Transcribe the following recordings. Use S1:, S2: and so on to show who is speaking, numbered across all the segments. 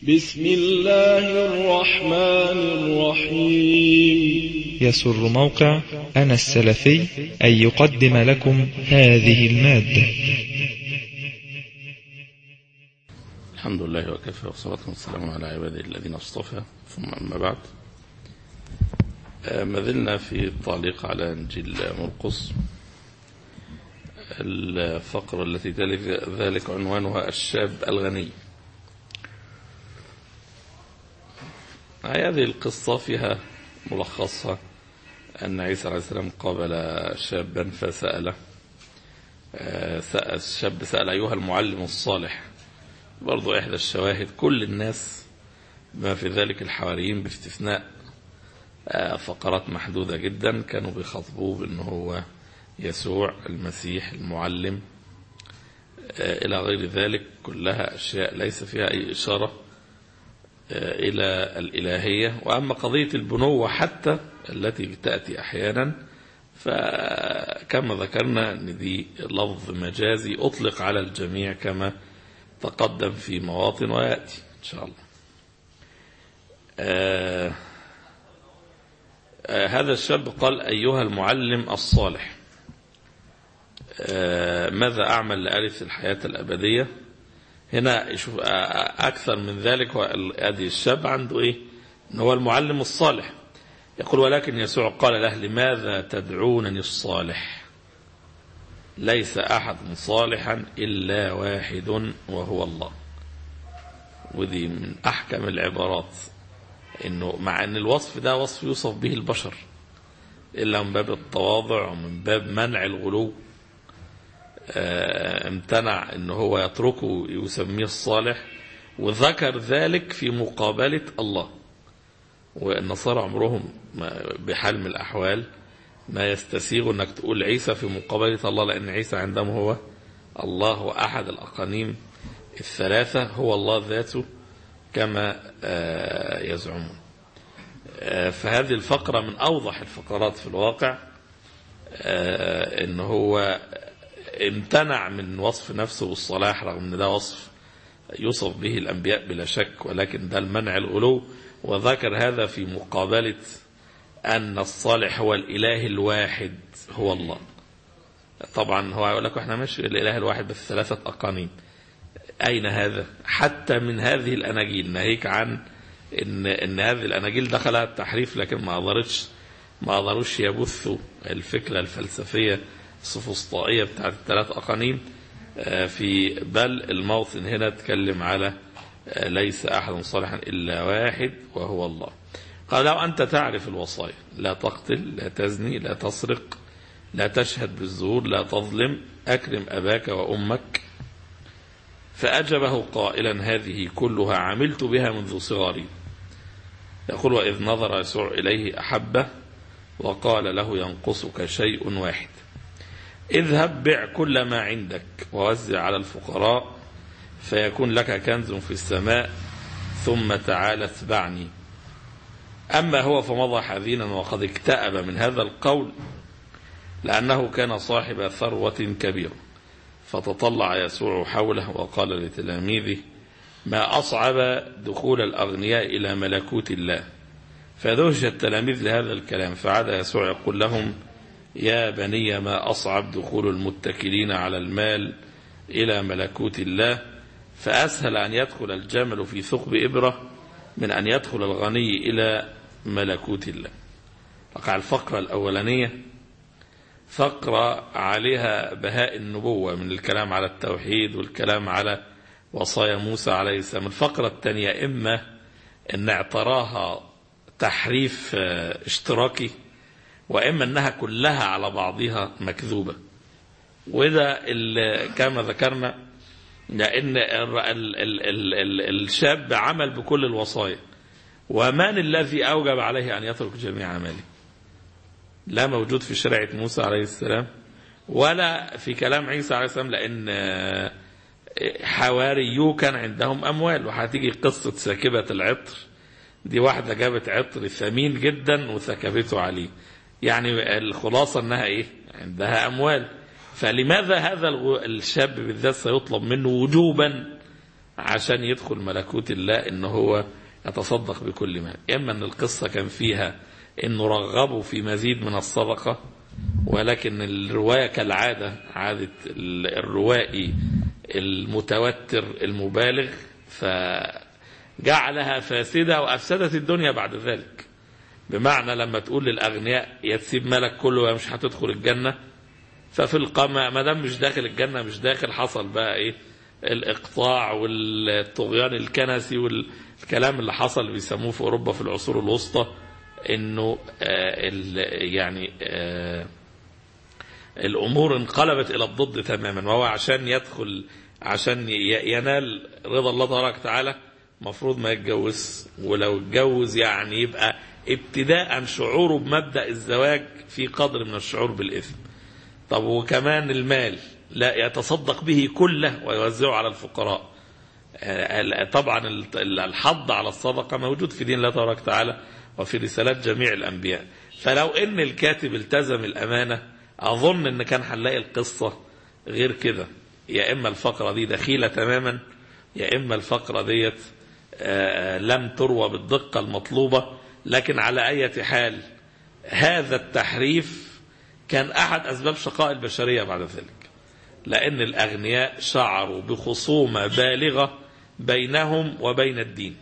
S1: بسم الله الرحمن الرحيم
S2: يسر موقع أنا السلفي أن يقدم لكم هذه المادة
S3: الحمد لله وكفى والصلاة والسلام على عباده الذين اصطفى ثم أما بعد آه، ما زلنا في التعليق على إنجيل مرقس الفقرة التي تلي ذلك عنوانها الشاب الغني هذه القصة فيها ملخصها أن عيسى عليه السلام قابل شابا فسأله آه، سأل الشاب سأل أيها المعلم الصالح برضو إحدى الشواهد كل الناس بما في ذلك الحواريين باستثناء آه، فقرات محدودة جدا كانوا بيخاطبوه بأنه هو يسوع المسيح المعلم آه، إلى غير ذلك كلها أشياء ليس فيها أي إشارة آه، إلى الإلهية وأما قضية البنوة حتى التي تأتي أحيانا فكما ذكرنا أن دي لفظ مجازي أطلق على الجميع كما تقدم في مواطن ويأتي إن شاء الله آه آه هذا الشاب قال أيها المعلم الصالح آه ماذا أعمل لألف الحياة الأبدية هنا يشوف أكثر من ذلك هو أدي الشاب عنده إيه إن هو المعلم الصالح يقول ولكن يسوع قال له لماذا تدعونني الصالح ليس أحد صالحا إلا واحد وهو الله ودي من أحكم العبارات إنه مع أن الوصف ده وصف يوصف به البشر إلا من باب التواضع ومن باب منع الغلو آه، امتنع ان هو يتركه يسميه الصالح وذكر ذلك في مقابلة الله والنصارى عمرهم ما بحال من الأحوال ما يستسيغ انك تقول عيسى في مقابلة الله لأن عيسى عندهم هو الله وأحد الأقانيم الثلاثة هو الله ذاته كما آه، يزعمون آه، فهذه الفقرة من أوضح الفقرات في الواقع آه، ان هو امتنع من وصف نفسه بالصلاح رغم ان ده وصف يوصف به الانبياء بلا شك ولكن ده المنع الغلو وذكر هذا في مقابلة ان الصالح هو الاله الواحد هو الله طبعا هو يقول لك احنا مش الاله الواحد بس ثلاثة اقانيم اين هذا حتى من هذه الاناجيل ناهيك عن ان ان هذه الاناجيل دخلها التحريف لكن ما قدرتش ما قدروش يبثوا الفكرة الفلسفية السفسطائية بتاعت الثلاث أقانيم آه، في بل الموطن هنا اتكلم على آه، ليس أحد صالحا إلا واحد وهو الله قال لو أنت تعرف الوصايا لا تقتل لا تزني لا تسرق لا تشهد بالزور لا تظلم أكرم أباك وأمك فأجبه قائلا هذه كلها عملت بها منذ صغري يقول وإذ نظر يسوع إليه أحبه وقال له ينقصك شيء واحد اذهب بع كل ما عندك ووزع على الفقراء فيكون لك كنز في السماء ثم تعال اتبعني أما هو فمضى حزينا وقد اكتأب من هذا القول لأنه كان صاحب ثروة كبيرة فتطلع يسوع حوله وقال لتلاميذه ما أصعب دخول الأغنياء إلى ملكوت الله فدهش التلاميذ لهذا الكلام فعاد يسوع يقول لهم يا بني ما أصعب دخول المتكلين على المال إلى ملكوت الله فأسهل أن يدخل الجمل في ثقب إبرة من أن يدخل الغني إلى ملكوت الله وقع الفقرة الأولانية فقرة عليها بهاء النبوة من الكلام على التوحيد والكلام على وصايا موسى عليه السلام الفقرة الثانية إما أن اعتراها تحريف اه اشتراكي وإما أنها كلها على بعضها مكذوبة وده كما ذكرنا لأن ال ال ال ال الشاب عمل بكل الوصايا ومن الذي أوجب عليه أن يترك جميع عمله لا موجود في شريعة موسى عليه السلام ولا في كلام عيسى عليه السلام لأن حواريو كان عندهم أموال وهتيجي قصة ساكبة العطر دي واحدة جابت عطر ثمين جدا وسكبته عليه يعني الخلاصة انها ايه عندها اموال فلماذا هذا الشاب بالذات سيطلب منه وجوبا عشان يدخل ملكوت الله ان هو يتصدق بكل مال اما ان القصة كان فيها انه رغبوا في مزيد من الصدقة ولكن الرواية كالعادة عادة الروائي المتوتر المبالغ فجعلها فاسدة وأفسدت الدنيا بعد ذلك بمعنى لما تقول للأغنياء يا تسيب مالك كله يا مش هتدخل الجنة ففي القمع ما دام مش داخل الجنة مش داخل حصل بقى ايه الإقطاع والطغيان الكنسي والكلام اللي حصل بيسموه في أوروبا في العصور الوسطى انه آه يعني آه الامور انقلبت الى الضد تماما وهو عشان يدخل عشان ينال رضا الله تبارك وتعالى المفروض ما يتجوز ولو اتجوز يعني يبقى ابتداء شعوره بمبدا الزواج في قدر من الشعور بالاثم طب وكمان المال لا يتصدق به كله ويوزعه على الفقراء طبعا الحض على الصدقه موجود في دين الله تبارك وتعالى وفي رسالات جميع الأنبياء فلو إن الكاتب التزم الأمانة أظن إن كان هنلاقي القصة غير كده يا إما الفقرة دي دخيلة تماما يا إما الفقرة ديت لم تروى بالدقة المطلوبة لكن على أي حال هذا التحريف كان أحد أسباب شقاء البشرية بعد ذلك لأن الأغنياء شعروا بخصومة بالغة بينهم وبين الدين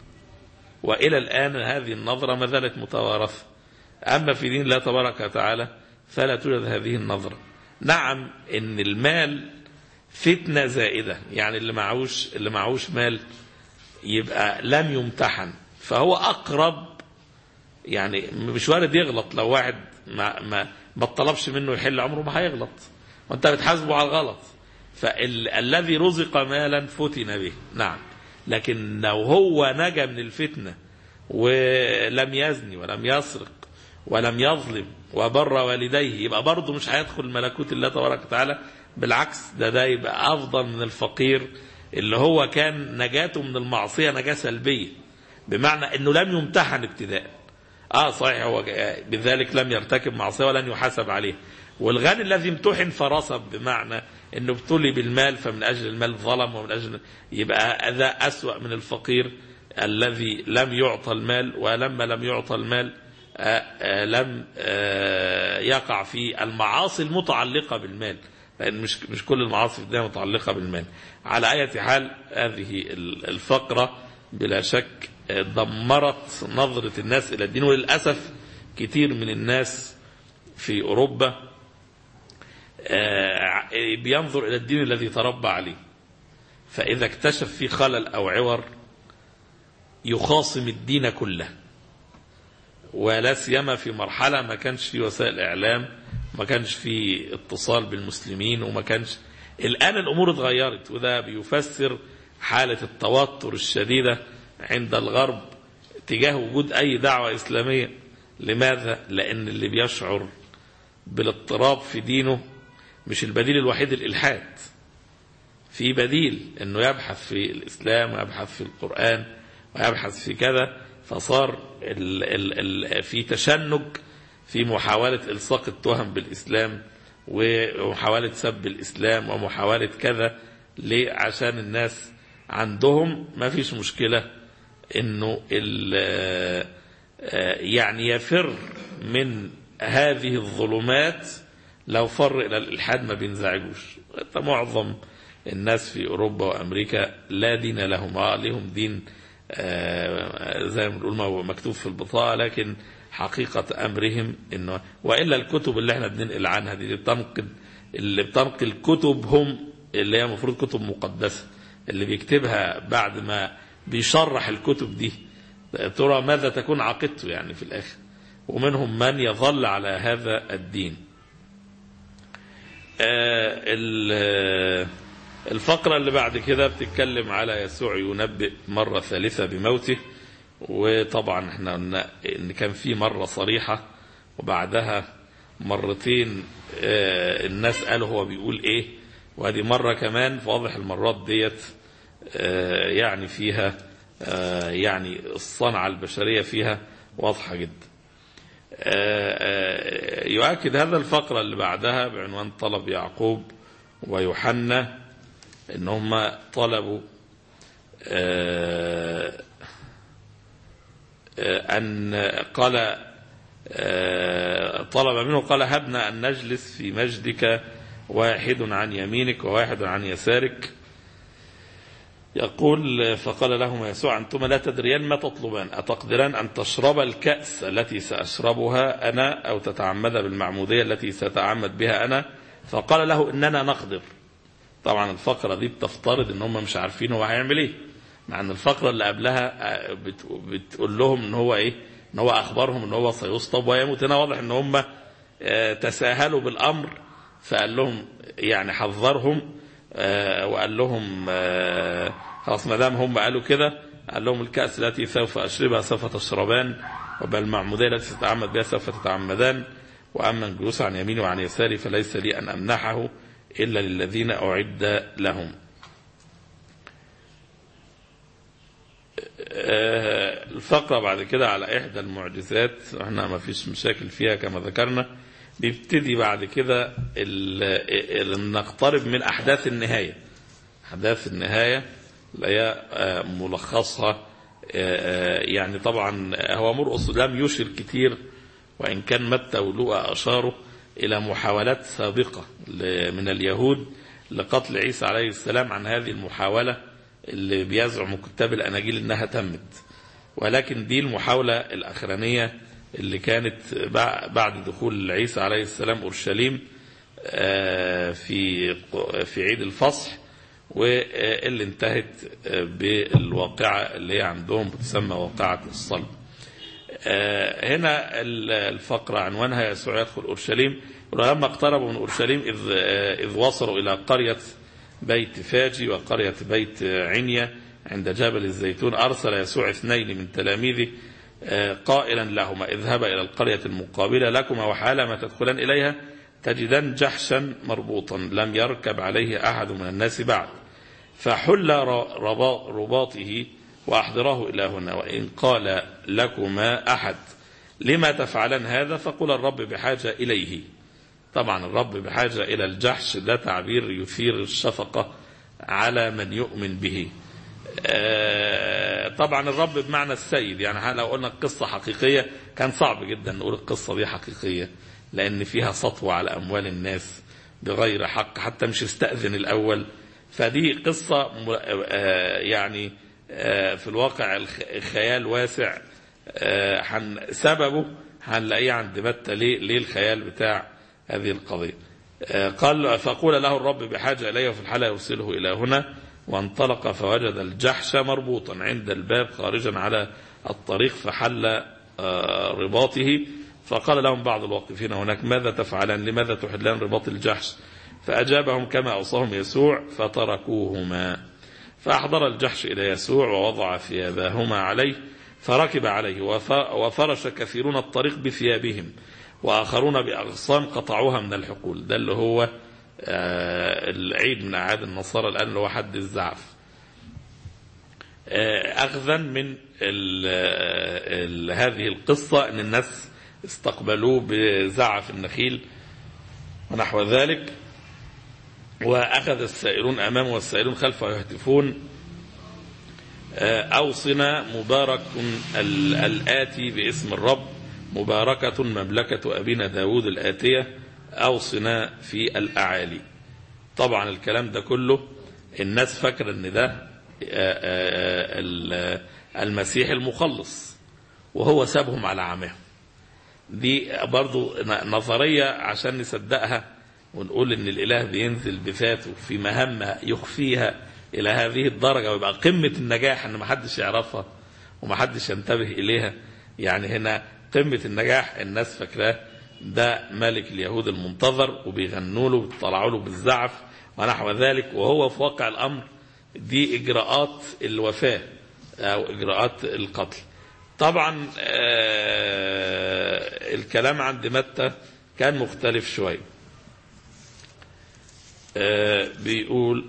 S3: وإلى الآن هذه النظرة ما زالت متوارثة أما في دين الله تبارك وتعالى فلا توجد هذه النظرة نعم إن المال فتنة زائدة يعني اللي معوش اللي معوش مال يبقى لم يمتحن فهو أقرب يعني مش وارد يغلط لو واحد ما ما ما طلبش منه يحل عمره ما هيغلط وانت بتحاسبه على الغلط فالذي رزق مالا فتن به نعم لكن لو هو نجا من الفتنة ولم يزني ولم يسرق ولم يظلم وبر والديه يبقى برضه مش هيدخل ملكوت الله تبارك وتعالى بالعكس ده ده يبقى أفضل من الفقير اللي هو كان نجاته من المعصية نجاة سلبية بمعنى أنه لم يمتحن ابتداء آه صحيح هو بذلك لم يرتكب معصية ولن يحاسب عليه والغني الذي امتحن فرصب بمعنى انه ابتلي بالمال فمن اجل المال ظلم ومن اجل يبقى هذا اسوا من الفقير الذي لم يعطى المال ولما لم يعطى المال آآ آآ لم آآ يقع في المعاصي المتعلقه بالمال لان مش مش كل المعاصي في الدنيا متعلقه بالمال على اي حال هذه الفقره بلا شك دمرت نظره الناس الى الدين وللاسف كتير من الناس في اوروبا بينظر إلى الدين الذي تربى عليه فإذا اكتشف فيه خلل أو عور يخاصم الدين كله ولا سيما في مرحلة ما كانش في وسائل إعلام ما كانش في اتصال بالمسلمين وما كانش الآن الأمور اتغيرت وده بيفسر حالة التوتر الشديدة عند الغرب تجاه وجود أي دعوة إسلامية لماذا؟ لأن اللي بيشعر بالاضطراب في دينه مش البديل الوحيد الإلحاد في بديل أنه يبحث في الإسلام ويبحث في القرآن ويبحث في كذا فصار ال ال ال في تشنج في محاولة إلصاق التهم بالإسلام ومحاولة سب الإسلام ومحاولة كذا ليه عشان الناس عندهم ما فيش مشكلة انه يعني يفر من هذه الظلمات لو فر الى الالحاد ما بينزعجوش معظم الناس في اوروبا وامريكا لا دين لهم اه لهم دين آه زي ما بنقول ما هو مكتوب في البطاقه لكن حقيقه امرهم انه والا الكتب اللي احنا بننقل عنها دي, دي بتنقل اللي بتنقل كتبهم اللي هي المفروض كتب مقدسه اللي بيكتبها بعد ما بيشرح الكتب دي ترى ماذا تكون عقيدته يعني في الاخر ومنهم من يظل على هذا الدين الفقرة اللي بعد كده بتتكلم على يسوع ينبئ مرة ثالثة بموته وطبعا احنا قلنا ان كان في مرة صريحة وبعدها مرتين الناس قالوا هو بيقول ايه وهذه مرة كمان واضح المرات ديت يعني فيها يعني الصنعة البشرية فيها واضحة جدا يؤكد هذا الفقرة اللي بعدها بعنوان طلب يعقوب ويوحنا ان هم طلبوا آه، آه، أن قال آه، طلب منه قال هبنا أن نجلس في مجدك واحد عن يمينك وواحد عن يسارك يقول فقال لهما يسوع أنتما لا تدريان ما تطلبان أتقدران أن تشرب الكأس التي سأشربها أنا أو تتعمد بالمعمودية التي ستعمد بها أنا فقال له إننا نقدر طبعا الفقرة دي بتفترض ان هم مش عارفين هو هيعمل ايه مع ان الفقرة اللي قبلها آه، بت- بتقول لهم ان هو ايه ان هو اخبرهم ان هو سيصطب ويموت هنا واضح ان هم آه، تساهلوا بالامر فقال لهم يعني حذرهم آه، وقال لهم آه، خلاص ما دام هم قالوا كده قال لهم الكأس التي سوف أشربها سوف تشربان وبالمعمودية التي تتعمد بها سوف تتعمدان وأما الجلوس عن يميني وعن يساري فليس لي أن أمنحه إلا للذين أعد لهم آه، الفقرة بعد كده على إحدى المعجزات احنا ما فيش مشاكل فيها كما ذكرنا بيبتدي بعد كده ال- ال- نقترب من أحداث النهاية أحداث النهاية اللي هي آه، ملخصها آه، آه، يعني طبعا هو مرقص لم يشر كتير وإن كان متى ولوقا أشاروا إلى محاولات سابقة ل- من اليهود لقتل عيسى عليه السلام عن هذه المحاولة اللي بيزعم كتاب الأناجيل إنها تمت ولكن دي المحاولة الأخرانية اللي كانت بع- بعد دخول عيسى عليه السلام أورشليم آه، في في عيد الفصح واللي انتهت آه، بالواقعة اللي هي عندهم بتسمى واقعة الصلب آه، هنا ال- الفقرة عنوانها يسوع يدخل أورشليم ولما اقتربوا من أورشليم إذ, آه، إذ وصلوا إلى قرية بيت فاجي وقرية بيت عنيا عند جبل الزيتون أرسل يسوع اثنين من تلاميذه آه، قائلا لهما اذهبا إلى القرية المقابلة لكما وحالما تدخلان إليها تجدان جحشا مربوطا لم يركب عليه أحد من الناس بعد فحل ر- ربا- رباطه وأحضراه إلى هنا وإن قال لكما أحد لما تفعلان هذا فقل الرب بحاجة إليه طبعا الرب بحاجة إلى الجحش ده تعبير يثير الشفقة على من يؤمن به آه، طبعا الرب بمعنى السيد يعني لو قلنا القصة حقيقية كان صعب جدا نقول القصة دي حقيقية لأن فيها سطوة على أموال الناس بغير حق حتى مش استأذن الأول فدي قصة م- آه، يعني آه، في الواقع الخ- خيال واسع آه، حن- سببه هنلاقيه عند متى ليه, ليه الخيال بتاع هذه القضية آه، قال فقول له الرب بحاجة إليه وفي الحالة يرسله إلى هنا وانطلق فوجد الجحش مربوطا عند الباب خارجا على الطريق فحل آه، رباطه فقال لهم بعض الواقفين هناك ماذا تفعلان لماذا تحلان رباط الجحش فأجابهم كما أوصاهم يسوع فتركوهما فأحضر الجحش إلى يسوع ووضع ثيابهما عليه فركب عليه وف- وفرش كثيرون الطريق بثيابهم وآخرون بأغصان قطعوها من الحقول ده اللي هو آه، العيد من أعياد النصارى الآن اللي هو حد الزعف آه، أخذا من ال ال هذه القصة أن الناس استقبلوه بزعف النخيل ونحو ذلك وأخذ السائلون أمامه والسائلون خلفه يهتفون آه، أوصنا مبارك ال- الآتي باسم الرب مباركة مملكة أبينا داود الآتية أوصنا في الأعالي طبعا الكلام ده كله الناس فاكرة ان ده آه، آه، ال- المسيح المخلص وهو سابهم على عماهم دي برضو ن- نظرية عشان نصدقها ونقول ان الاله بينزل بذاته في مهمة يخفيها الى هذه الدرجة ويبقى قمة النجاح ان محدش يعرفها ومحدش ينتبه اليها يعني هنا قمة النجاح الناس فاكراه ده ملك اليهود المنتظر وبيغنوا له وبيطلعوا له بالزعف ونحو ذلك وهو في واقع الامر دي اجراءات الوفاة او اجراءات القتل طبعا آه، الكلام عند متى كان مختلف شوية آه، بيقول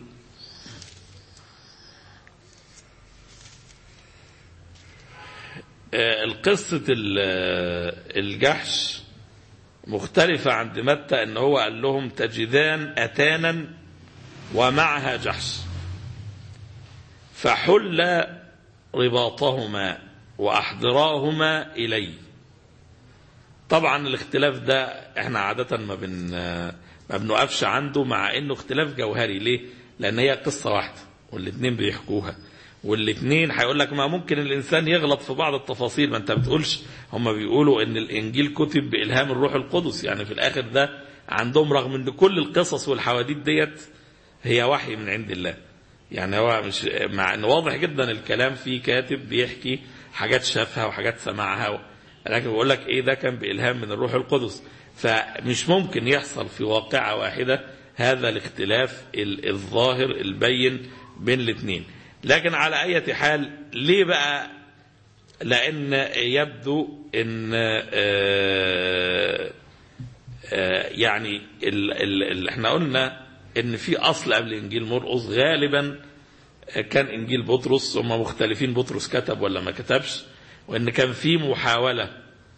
S3: آه، القصة ال- الجحش مختلفة عند متى ان هو قال لهم تجدان اتانا ومعها جحش فحل رباطهما وأحضراهما إلي طبعا الاختلاف ده احنا عادة ما بن ما بنقفش عنده مع انه اختلاف جوهري ليه؟ لان هي قصة واحدة والاثنين بيحكوها والاثنين هيقول لك ما ممكن الانسان يغلط في بعض التفاصيل ما انت بتقولش هم بيقولوا ان الانجيل كتب بالهام الروح القدس يعني في الاخر ده عندهم رغم ان كل القصص والحواديت ديت هي وحي من عند الله يعني هو مش مع ان واضح جدا الكلام فيه كاتب بيحكي حاجات شافها وحاجات سمعها لكن بيقول لك ايه ده كان بالهام من الروح القدس فمش ممكن يحصل في واقعه واحده هذا الاختلاف الظاهر البين بين الاثنين لكن على اي حال ليه بقى لان يبدو ان آآ آآ يعني اللي احنا قلنا ان في اصل قبل انجيل مرقس غالبا كان انجيل بطرس هم مختلفين بطرس كتب ولا ما كتبش وان كان في محاوله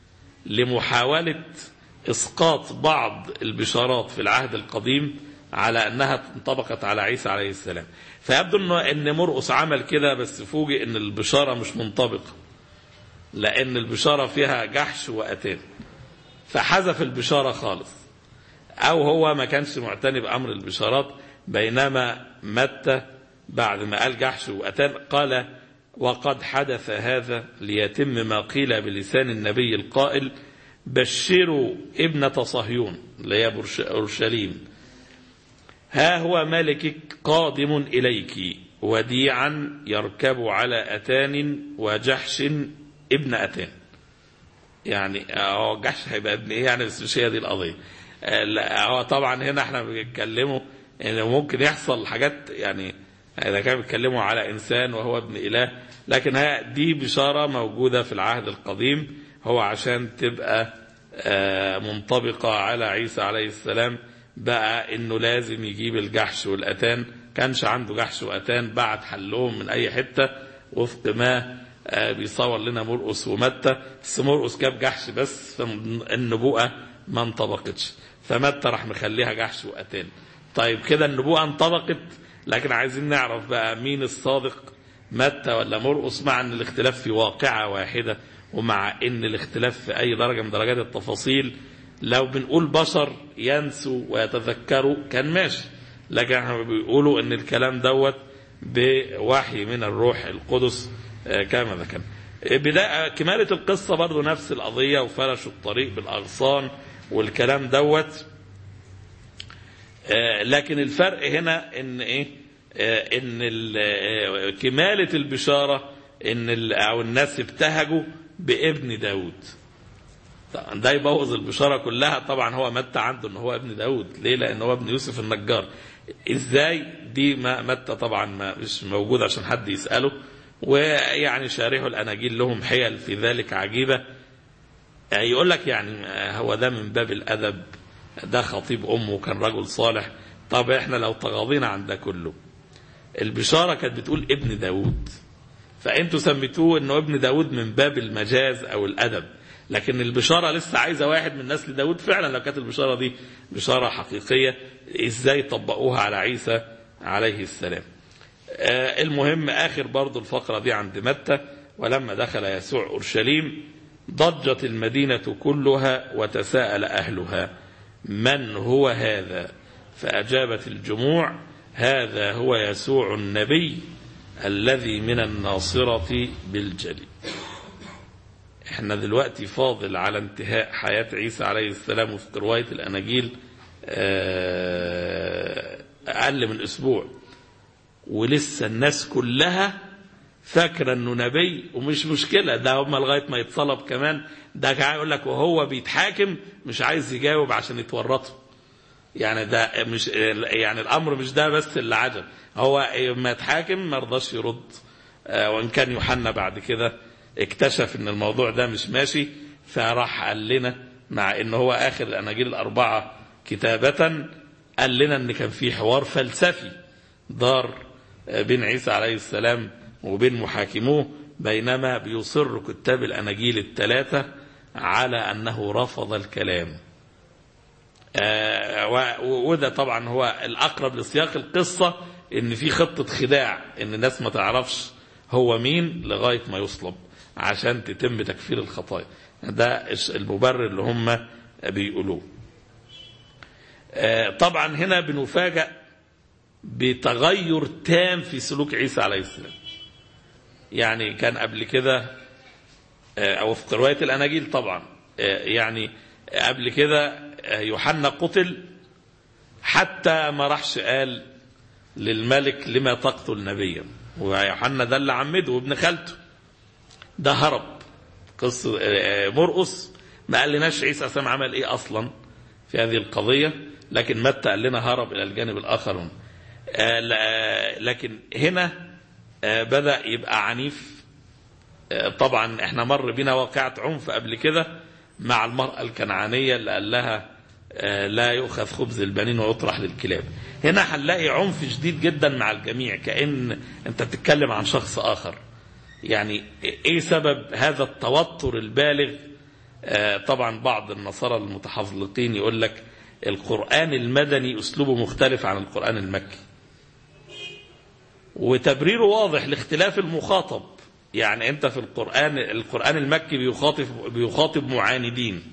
S3: لمحاوله اسقاط بعض البشارات في العهد القديم على انها انطبقت على عيسى عليه السلام فيبدو انه ان مرقس عمل كده بس فوجئ ان البشاره مش منطبقه لان البشاره فيها جحش واتان فحذف البشاره خالص او هو ما كانش معتني بامر البشارات بينما متى بعد ما قال جحش واتان قال وقد حدث هذا ليتم ما قيل بلسان النبي القائل بشروا ابنة صهيون اللي هي اورشليم ها هو ملكك قادم اليك وديعا يركب على اتان وجحش ابن اتان يعني هو جحش هيبقى ابن ايه يعني بس مش هي دي القضيه هو طبعا هنا احنا بنتكلموا ان ممكن يحصل حاجات يعني اذا كانوا بيتكلموا على انسان وهو ابن اله لكن هي دي بشاره موجوده في العهد القديم هو عشان تبقى منطبقه على عيسى عليه السلام بقى انه لازم يجيب الجحش والاتان كانش عنده جحش واتان بعت حلهم من اي حته وفق ما بيصور لنا مرقس ومتى بس مرقس جاب جحش بس فالنبوءه ما انطبقتش فمتى راح مخليها جحش واتان طيب كده النبوءه انطبقت لكن عايزين نعرف بقى مين الصادق متى ولا مرقس مع ان الاختلاف في واقعه واحده ومع ان الاختلاف في اي درجه من درجات التفاصيل لو بنقول بشر ينسوا ويتذكروا كان ماشي لكن احنا بيقولوا ان الكلام دوت بوحي من الروح القدس كما ذكرنا بداية كمالة القصة برضو نفس القضية وفرشوا الطريق بالأغصان والكلام دوت لكن الفرق هنا ان ايه ان كمالة البشارة ان او الناس ابتهجوا بابن داود ده يبوظ البشارة كلها طبعا هو متى عنده ان هو ابن داود ليه لان هو ابن يوسف النجار ازاي دي ما متى طبعا ما مش موجود عشان حد يسأله ويعني شارحوا الاناجيل لهم حيل في ذلك عجيبة يقول لك يعني هو ده من باب الادب ده خطيب امه كان رجل صالح طب احنا لو تغاضينا عن ده كله البشارة كانت بتقول ابن داود فانتوا سميتوه انه ابن داود من باب المجاز او الادب لكن البشارة لسه عايزة واحد من نسل داود فعلا لو كانت البشارة دي بشارة حقيقية ازاي طبقوها على عيسى عليه السلام آه المهم اخر برضو الفقرة دي عند متى ولما دخل يسوع اورشليم ضجت المدينة كلها وتساءل اهلها من هو هذا فاجابت الجموع هذا هو يسوع النبي الذي من الناصرة بالجليل احنا دلوقتي فاضل على انتهاء حياة عيسى عليه السلام وفق رواية الأناجيل أقل من أسبوع ولسه الناس كلها فاكرة انه نبي ومش مشكلة ده هم لغاية ما يتصلب كمان ده كان يقول لك وهو بيتحاكم مش عايز يجاوب عشان يتورطوا يعني ده مش يعني الامر مش ده بس اللي عجب هو ما يتحاكم ما رضاش يرد وان كان يوحنا بعد كده اكتشف ان الموضوع ده مش ماشي فراح قال لنا مع ان هو اخر الاناجيل الاربعه كتابه قال لنا ان كان في حوار فلسفي دار بين عيسى عليه السلام وبين محاكموه بينما بيصر كتاب الاناجيل الثلاثه على انه رفض الكلام آه وده طبعا هو الاقرب لسياق القصه ان في خطة خداع ان الناس ما تعرفش هو مين لغاية ما يصلب عشان تتم تكفير الخطايا ده المبرر اللي هم بيقولوه طبعا هنا بنفاجأ بتغير تام في سلوك عيسى عليه السلام يعني كان قبل كده او في روايه الاناجيل طبعا يعني قبل كده يوحنا قتل حتى ما راحش قال للملك لما تقتل نبيا ويوحنا ده اللي عمده وابن خالته ده هرب قصه مرقس ما قالناش عيسى سام عمل ايه اصلا في هذه القضيه لكن متى قال لنا هرب الى الجانب الاخر لكن هنا بدا يبقى عنيف طبعا احنا مر بنا واقعة عنف قبل كده مع المرأة الكنعانية اللي قال لها لا يؤخذ خبز البنين ويطرح للكلاب هنا هنلاقي عنف شديد جدا مع الجميع كأن انت بتتكلم عن شخص آخر يعني ايه سبب هذا التوتر البالغ طبعا بعض النصارى المتحفظلقين يقول لك القرآن المدني أسلوبه مختلف عن القرآن المكي وتبريره واضح لاختلاف المخاطب يعني انت في القرآن القرآن المكي بيخاطب بيخاطب معاندين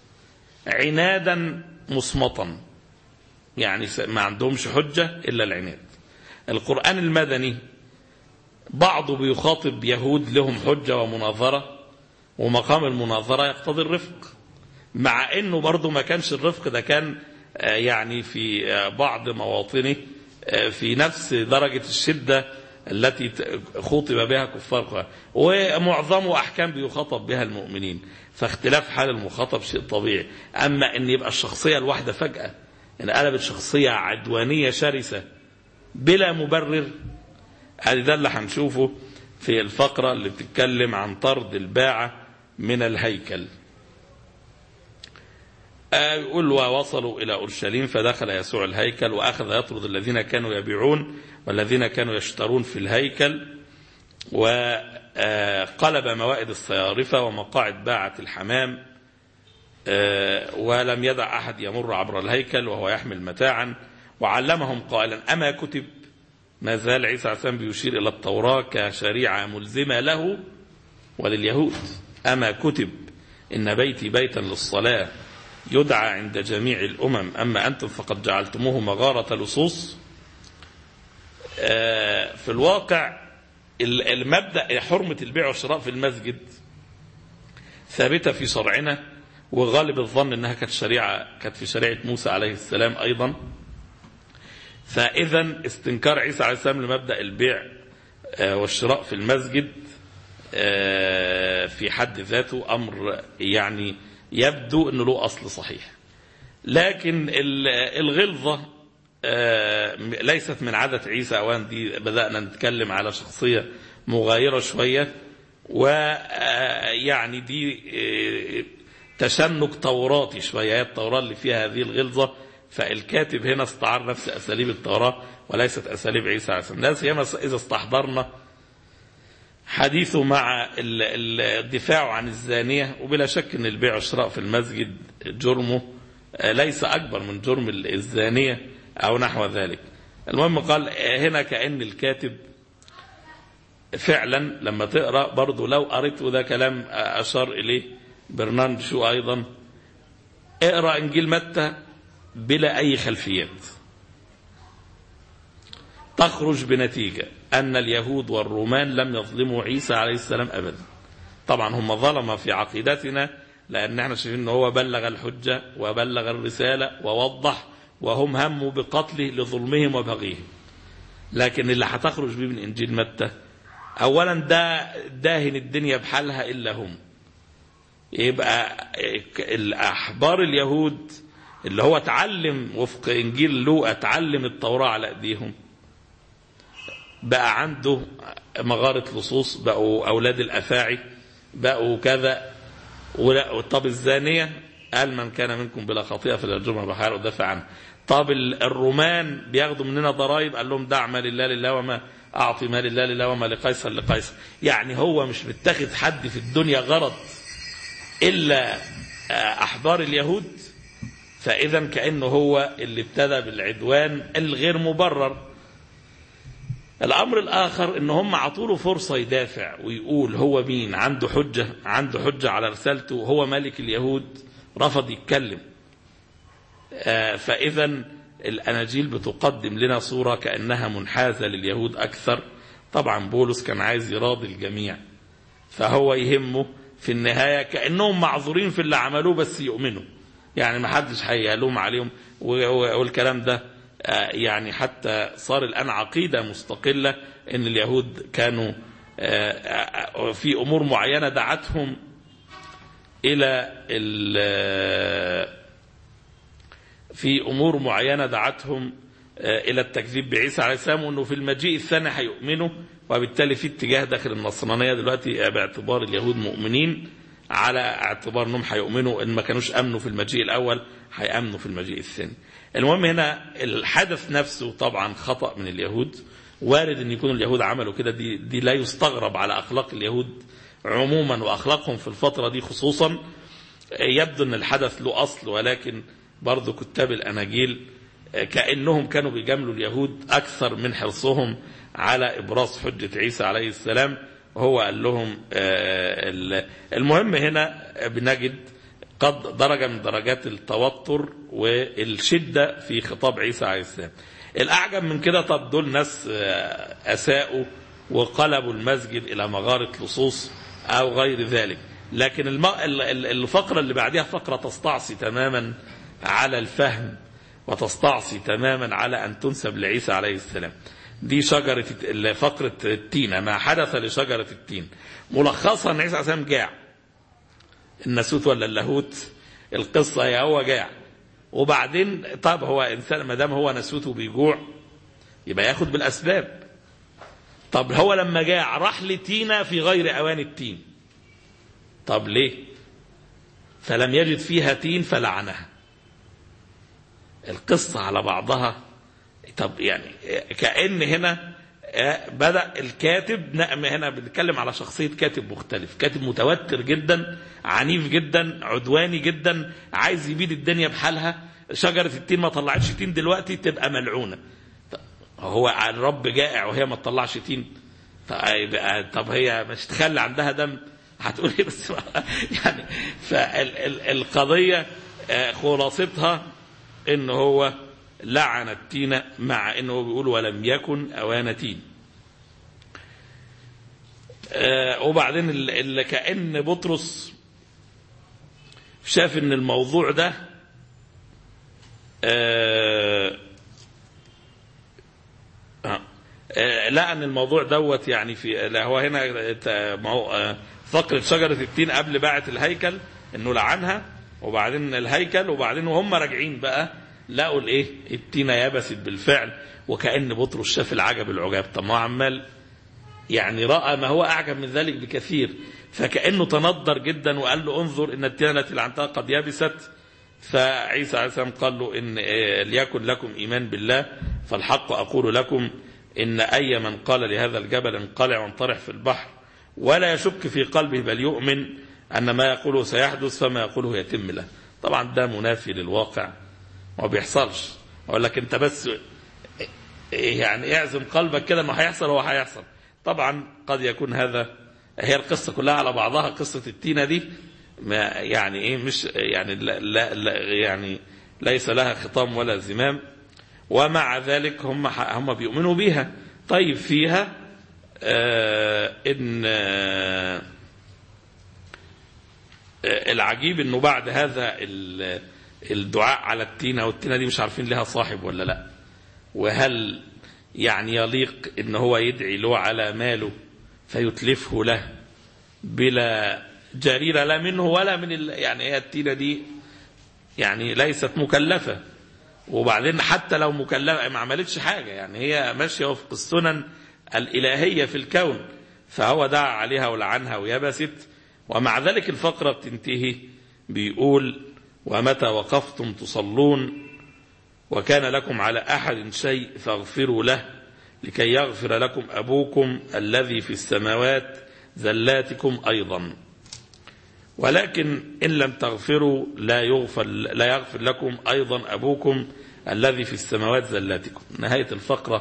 S3: عنادا مصمتا يعني ما عندهمش حجة إلا العناد القرآن المدني بعضه بيخاطب يهود لهم حجة ومناظرة ومقام المناظرة يقتضي الرفق مع انه برضه ما كانش الرفق ده كان يعني في بعض مواطنه في نفس درجة الشدة التي خطب بها كفار قريش ومعظمه أحكام بيخاطب بها المؤمنين فاختلاف حال المخاطب شيء طبيعي أما أن يبقى الشخصية الواحدة فجأة إن قلبت شخصية عدوانية شرسة بلا مبرر هذا ده اللي هنشوفه في الفقرة اللي بتتكلم عن طرد الباعة من الهيكل يقول ووصلوا إلى أورشليم فدخل يسوع الهيكل وأخذ يطرد الذين كانوا يبيعون والذين كانوا يشترون في الهيكل وقلب موائد الصيارفة ومقاعد باعة الحمام ولم يدع أحد يمر عبر الهيكل وهو يحمل متاعا وعلمهم قائلا أما كتب ما زال عيسى عليه السلام بيشير إلى التوراة كشريعة ملزمة له ولليهود أما كتب إن بيتي بيتا للصلاة يدعى عند جميع الأمم أما أنتم فقد جعلتموه مغارة لصوص في الواقع المبدأ حرمة البيع والشراء في المسجد ثابتة في شرعنا وغالب الظن أنها كانت شريعة كانت في شريعة موسى عليه السلام أيضا فإذا استنكار عيسى عليه السلام لمبدأ البيع والشراء في المسجد في حد ذاته أمر يعني يبدو أنه له أصل صحيح لكن الغلظة ليست من عادة عيسى أوان دي بدأنا نتكلم على شخصية مغايرة شوية ويعني دي تشنج توراتي شوية هي التوراة اللي فيها هذه الغلظة فالكاتب هنا استعار نفس أساليب التوراة وليست أساليب عيسى عليه السلام لا سيما إذا استحضرنا حديثه مع الدفاع عن الزانية وبلا شك أن البيع والشراء في المسجد جرمه ليس أكبر من جرم الزانية أو نحو ذلك المهم قال هنا كأن الكاتب فعلا لما تقرأ برضو لو قريت وده كلام أشار إليه برنارد شو أيضا اقرأ إنجيل متى بلا أي خلفيات تخرج بنتيجة أن اليهود والرومان لم يظلموا عيسى عليه السلام أبدا طبعا هم ظلمة في عقيدتنا لأن احنا شايفين أنه هو بلغ الحجة وبلغ الرسالة ووضح وهم هموا بقتله لظلمهم وبغيهم لكن اللي هتخرج به من إنجيل متى أولا ده داهن الدنيا بحالها إلا هم يبقى الأحبار اليهود اللي هو اتعلم وفق إنجيل لوقا اتعلم التوراة على أيديهم بقى عنده مغارة لصوص بقوا أولاد الأفاعي بقوا كذا طب الزانية قال من كان منكم بلا خطيئة فليرجمها بحار ودافع عنه طب الرومان بياخدوا مننا ضرائب قال لهم دع ما لله لله وما أعطي ما لله لله وما لقيصر لقيصر يعني هو مش متخذ حد في الدنيا غرض إلا أحبار اليهود فإذا كأنه هو اللي ابتدى بالعدوان الغير مبرر الأمر الآخر إن هم عطوله فرصة يدافع ويقول هو مين عنده حجة عنده حجة على رسالته هو ملك اليهود رفض يتكلم آه، فإذا الأناجيل بتقدم لنا صورة كأنها منحازة لليهود أكثر طبعا بولس كان عايز يراضي الجميع فهو يهمه في النهاية كأنهم معذورين في اللي عملوه بس يؤمنوا يعني ما حدش هيلوم عليهم و- و- والكلام ده آه، يعني حتى صار الآن عقيدة مستقلة ان اليهود كانوا آه، آه، في أمور معينة دعتهم إلى ال- في أمور معينة دعتهم آه، إلى التكذيب بعيسى عليه السلام وأنه في المجيء الثاني هيؤمنوا وبالتالي في اتجاه داخل النصرانية دلوقتي باعتبار اليهود مؤمنين على اعتبار أنهم هيؤمنوا إن ما كانوش أمنوا في المجيء الأول هيأمنوا في المجيء الثاني المهم هنا الحدث نفسه طبعا خطأ من اليهود وارد أن يكون اليهود عملوا كده دي, دي لا يستغرب على أخلاق اليهود عموما وأخلاقهم في الفترة دي خصوصا يبدو أن الحدث له أصل ولكن برضو كتاب الأناجيل كأنهم كانوا بيجاملوا اليهود أكثر من حرصهم على إبراز حجة عيسى عليه السلام وهو قال لهم آه، ال- المهم هنا بنجد قد درجة من درجات التوتر والشدة في خطاب عيسى عليه السلام الأعجب من كده طب دول ناس آه، أساءوا وقلبوا المسجد إلى مغارة لصوص أو غير ذلك لكن الم... ال- ال- الفقرة اللي بعدها فقرة تستعصي تماما على الفهم وتستعصي تماما على أن تنسب لعيسى عليه السلام دي شجرة الت- فقرة التين ما حدث لشجرة التين ملخصا أن عيسى عليه السلام جاع الناسوت ولا اللاهوت القصة هي هو جاع وبعدين طب هو إنسان ما دام هو ناسوت وبيجوع يبقى ياخد بالأسباب طب هو لما جاع راح لتينة في غير أوان التين طب ليه فلم يجد فيها تين فلعنها القصة على بعضها طب يعني كأن هنا بدأ الكاتب نعم هنا بنتكلم على شخصية كاتب مختلف كاتب متوتر جدا عنيف جدا عدواني جدا عايز يبيد الدنيا بحالها شجرة التين ما طلعتش تين دلوقتي تبقى ملعونة طب هو الرب جائع وهي ما تطلعش تين طيب طب هي مش تخلي عندها دم هتقول ايه بس يعني فالقضية خلاصتها ان هو لعن التين مع انه بيقول ولم يكن اوان تين آه وبعدين اللي كأن بطرس شاف ان الموضوع ده آه آه لا ان الموضوع دوت يعني في لا هو هنا آه فقرة شجرة التين قبل باعة الهيكل انه لعنها وبعدين الهيكل وبعدين وهم راجعين بقى لقوا الايه التينه يبست بالفعل وكأن بطرس شاف العجب العجاب طب ما هو عمال يعني رأى ما هو أعجب من ذلك بكثير فكأنه تنضر جدا وقال له انظر إن التينة التي لعنتها قد يبست فعيسى عليه السلام قال له إن ليكن لكم إيمان بالله فالحق أقول لكم إن أي من قال لهذا الجبل انقلع وانطرح في البحر ولا يشك في قلبه بل يؤمن أن ما يقوله سيحدث فما يقوله يتم له طبعا ده منافي للواقع ما بيحصلش اقول لك انت بس يعني اعزم قلبك كده انه هيحصل هو هيحصل طبعا قد يكون هذا هي القصه كلها على بعضها قصه التينه دي ما يعني ايه مش يعني لا, لا, لا يعني ليس لها خطام ولا زمام ومع ذلك هم هم بيؤمنوا بيها طيب فيها آه ان آه العجيب انه بعد هذا الدعاء على التينة والتينة دي مش عارفين لها صاحب ولا لا وهل يعني يليق ان هو يدعي له على ماله فيتلفه له بلا جريرة لا منه ولا من ال... يعني هي التينة دي يعني ليست مكلفة وبعدين حتى لو مكلفة ما عملتش حاجة يعني هي ماشية وفق السنن الإلهية في الكون فهو دعا عليها ولعنها ويبست ومع ذلك الفقرة بتنتهي بيقول ومتى وقفتم تصلون وكان لكم على أحد شيء فاغفروا له لكي يغفر لكم أبوكم الذي في السماوات زلاتكم أيضا ولكن إن لم تغفروا لا يغفر, لا يغفر لكم أيضا أبوكم الذي في السماوات زلاتكم نهاية الفقرة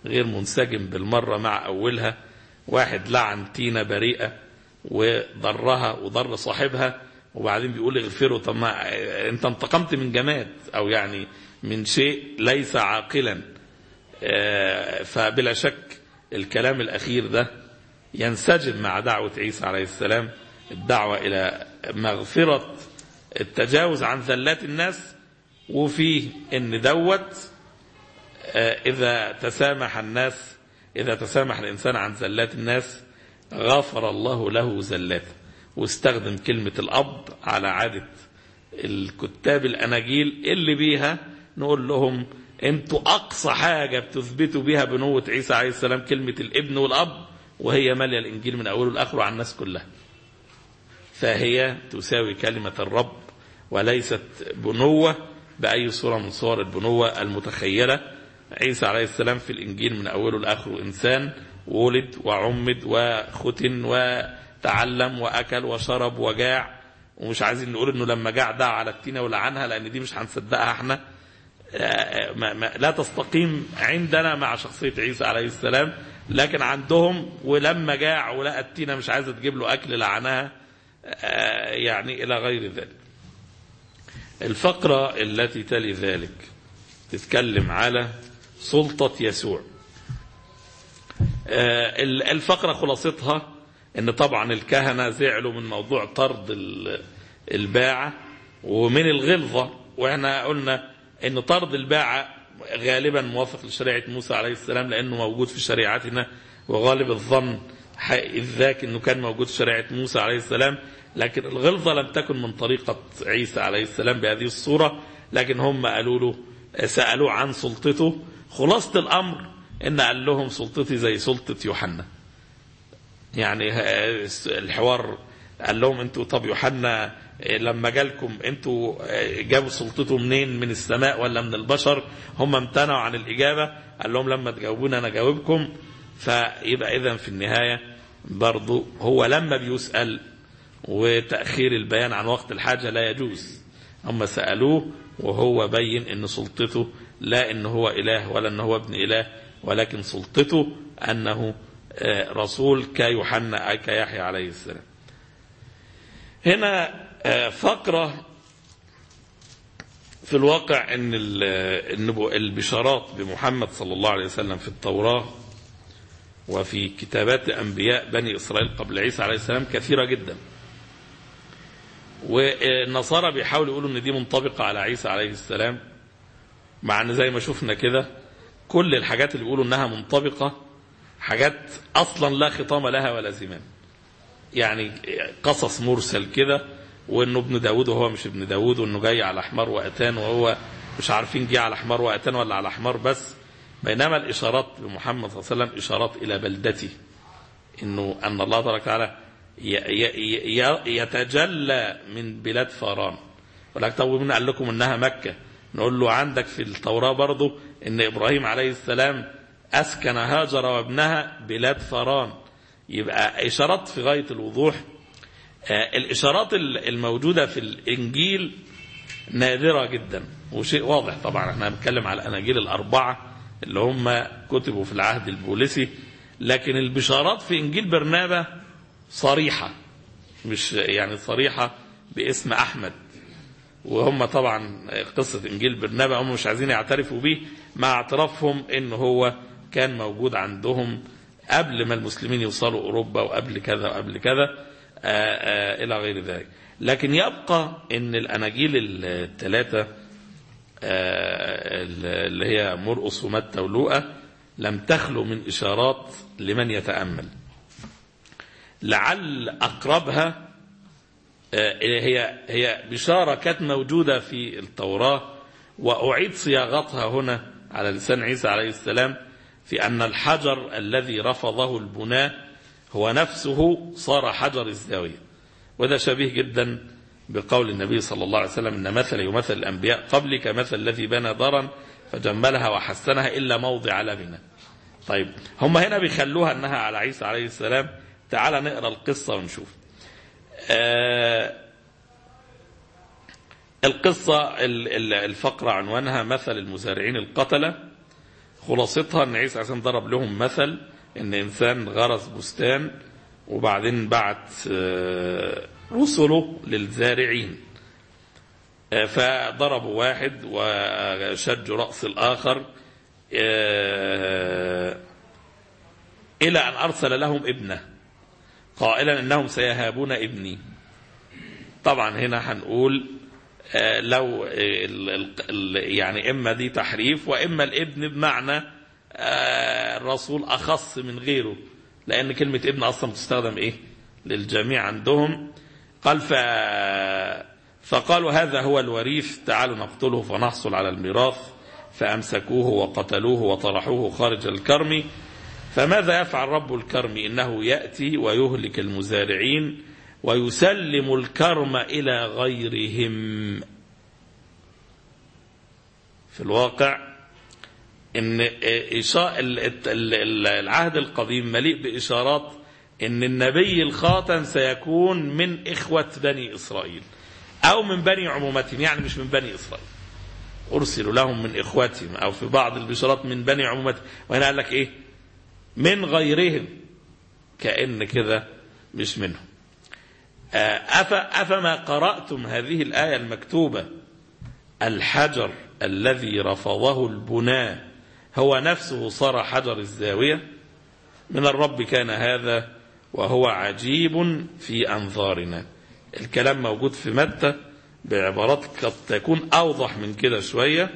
S3: غير منسجم بالمرة مع أولها واحد لعن تينة بريئة وضرها وضر صاحبها وبعدين بيقول اغفره طب ما انت انتقمت من جماد او يعني من شيء ليس عاقلا آه، فبلا شك الكلام الاخير ده ينسجم مع دعوة عيسى عليه السلام الدعوة الى مغفرة التجاوز عن ذلات الناس وفيه ان دوت آه، اذا تسامح الناس اذا تسامح الانسان عن زلات الناس غفر الله له زلاته واستخدم كلمة الأب على عادة الكتاب الأناجيل اللي بيها نقول لهم انتوا أقصى حاجة بتثبتوا بيها بنوة عيسى عليه السلام كلمة الابن والأب وهي مالية الإنجيل من أوله لآخره على الناس كلها فهي تساوي كلمة الرب وليست بنوة بأي صورة من صور البنوة المتخيلة عيسى عليه السلام في الإنجيل من أوله لآخره إنسان ولد وعمد وختن وتعلم وأكل وشرب وجاع ومش عايزين نقول انه لما جاع دعا على التينة ولعنها لان دي مش هنصدقها احنا ما ما لا تستقيم عندنا مع شخصية عيسى عليه السلام لكن عندهم ولما جاع ولقى التينة مش عايزة تجيب له أكل لعنها يعني إلى غير ذلك الفقرة التي تلي ذلك تتكلم على سلطة يسوع الفقرة خلاصتها ان طبعا الكهنة زعلوا من موضوع طرد الباعة ومن الغلظة واحنا قلنا ان طرد الباعة غالبا موافق لشريعة موسى عليه السلام لانه موجود في شريعتنا وغالب الظن إذ ذاك انه كان موجود في شريعة موسى عليه السلام لكن الغلظة لم تكن من طريقة عيسى عليه السلام بهذه الصورة لكن هم قالوا له سألوه عن سلطته خلاصة الأمر إن قال لهم سلطتي زي سلطة يوحنا يعني الحوار قال لهم انتوا طب يوحنا لما جالكم انتوا جابوا سلطته منين من السماء ولا من البشر هم امتنعوا عن الإجابة قال لهم لما تجاوبونا أنا جاوبكم فيبقى إذا في النهاية برضو هو لما بيسأل وتأخير البيان عن وقت الحاجة لا يجوز هم سألوه وهو بين ان سلطته لا ان هو اله ولا ان هو ابن اله ولكن سلطته انه رسول كيوحنا اي كيحيى عليه السلام هنا فقرة في الواقع ان البشارات بمحمد صلى الله عليه وسلم في التوراة وفي كتابات انبياء بني اسرائيل قبل عيسى عليه السلام كثيرة جدا والنصارى بيحاولوا يقولوا ان دي منطبقة على عيسى عليه السلام مع ان زي ما شفنا كده كل الحاجات اللي بيقولوا انها منطبقة حاجات اصلا لا خطام لها ولا زمام يعني قصص مرسل كده وانه ابن داود وهو مش ابن داود وانه جاي على حمار واتان وهو مش عارفين جه على حمار واتان ولا على حمار بس بينما الاشارات بمحمد صلى الله عليه وسلم اشارات الى بلدته انه ان الله تبارك وتعالى يتجلى من بلاد فاران ولكن طب مين قال لكم انها مكة نقول له عندك في التوراة برضو ان ابراهيم عليه السلام اسكن هاجر وابنها بلاد فاران يبقى اشارات في غاية الوضوح الاشارات الموجودة في الانجيل نادرة جدا وشيء واضح طبعا احنا بنتكلم على الاناجيل الاربعة اللي هم كتبوا في العهد البوليسي لكن البشارات في انجيل برنابا صريحة مش يعني صريحة باسم أحمد وهم طبعا قصة إنجيل برنابا هم مش عايزين يعترفوا به مع اعترافهم إن هو كان موجود عندهم قبل ما المسلمين يوصلوا أوروبا وقبل كذا وقبل كذا آآ آآ إلى غير ذلك لكن يبقى إن الأناجيل الثلاثة اللي هي مرقس ومتى ولوقا لم تخلو من إشارات لمن يتأمل لعل أقربها هي هي بشارة كانت موجودة في التوراة وأعيد صياغتها هنا على لسان عيسى عليه السلام في أن الحجر الذي رفضه البناء هو نفسه صار حجر الزاوية وده شبيه جدا بقول النبي صلى الله عليه وسلم إن مثل يمثل الأنبياء قبل كمثل الذي بنى دارا فجملها وحسنها إلا موضع لبنة طيب هم هنا بيخلوها أنها على عيسى عليه السلام تعال نقرا القصه ونشوف آه القصه الفقره عنوانها مثل المزارعين القتله خلاصتها ان عيسى عليه السلام ضرب لهم مثل ان انسان غرس بستان وبعدين بعت آه، رسله للزارعين آه، فضربوا واحد وشجوا رأس الآخر آه، إلى أن أرسل لهم ابنه قائلا إنهم سيهابون ابني طبعا هنا هنقول آه، لو ال- ال- ال- يعني إما دي تحريف وإما الابن بمعنى آه، الرسول أخص من غيره لأن كلمة ابن أصلا بتستخدم إيه للجميع عندهم قال ف... فقالوا هذا هو الوريث تعالوا نقتله فنحصل على الميراث فأمسكوه وقتلوه وطرحوه خارج الكرم فماذا يفعل رب الكرم إنه يأتي ويهلك المزارعين ويسلم الكرم إلى غيرهم في الواقع ان إشاء ال- ال- ال- العهد القديم مليء بإشارات ان النبي الخاتم سيكون من إخوة بني إسرائيل أو من بني عمومتهم يعني مش من بني إسرائيل أرسلوا لهم من إخوتهم أو في بعض البشارات من بني عمومتهم وهنا قال لك إيه من غيرهم كأن كده مش منهم آه، أف أفما قرأتم هذه الآية المكتوبة الحجر الذي رفضه البناء هو نفسه صار حجر الزاوية من الرب كان هذا وهو عجيب في أنظارنا الكلام موجود في متى بعبارات قد تكون أوضح من كده شوية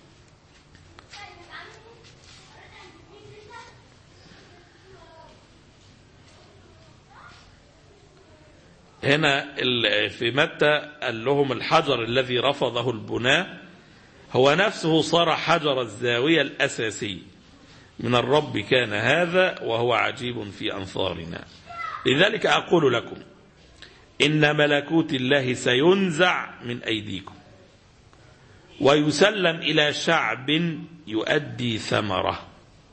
S3: هنا ال- في متى قال لهم الحجر الذي رفضه البناء هو نفسه صار حجر الزاوية الأساسي من الرب كان هذا وهو عجيب في أنظارنا لذلك أقول لكم إن ملكوت الله سينزع من أيديكم ويسلم إلى شعب يؤدي ثمره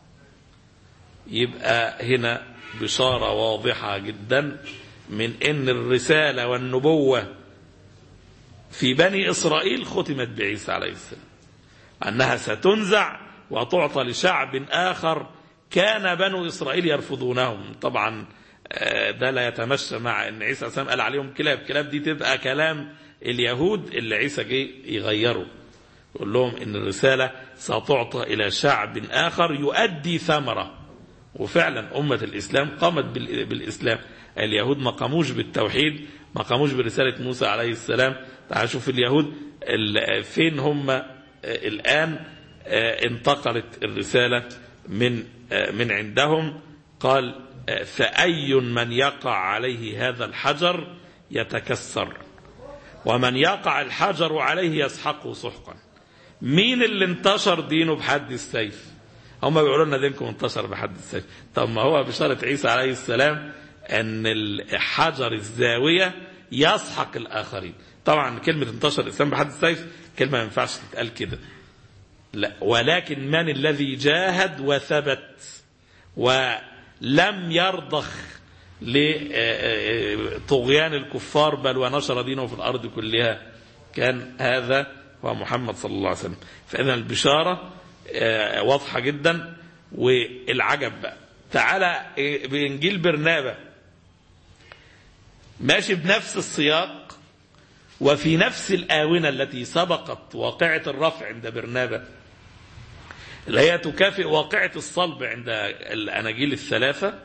S3: يبقى هنا بشارة واضحة جدا من ان الرسالة والنبوة في بني اسرائيل ختمت بعيسى عليه السلام انها ستنزع وتعطى لشعب اخر كان بنو اسرائيل يرفضونهم طبعا آه، ده لا يتمشى مع ان عيسى عليه السلام قال عليهم كلاب كلاب دي تبقى كلام اليهود اللي عيسى جه يغيره يقول لهم ان الرسالة ستعطى الى شعب اخر يؤدي ثمره وفعلا أمة الإسلام قامت بال- بالإسلام اليهود ما قاموش بالتوحيد ما قاموش برسالة موسى عليه السلام تعال شوف اليهود ال- فين هم آه، الآن آه، انتقلت الرسالة من آه، من عندهم قال آه، فأي من يقع عليه هذا الحجر يتكسر ومن يقع الحجر عليه يسحقه سحقا مين اللي انتشر دينه بحد السيف هم بيقولوا لنا دينكم انتشر بحد السيف طب ما هو بشارة عيسى عليه السلام ان الحجر الزاوية يسحق الاخرين طبعا كلمة انتشر الاسلام بحد السيف كلمة ما ينفعش تتقال كده لا ولكن من الذي جاهد وثبت ولم يرضخ لطغيان الكفار بل ونشر دينه في الارض كلها كان هذا هو محمد صلى الله عليه وسلم فاذا البشاره آه، واضحه جدا والعجب بقى تعالى آه، بانجيل برنابا ماشي بنفس السياق وفي نفس الآونة التي سبقت واقعة الرفع عند برنابا اللي هي تكافئ واقعة الصلب عند الأناجيل الثلاثة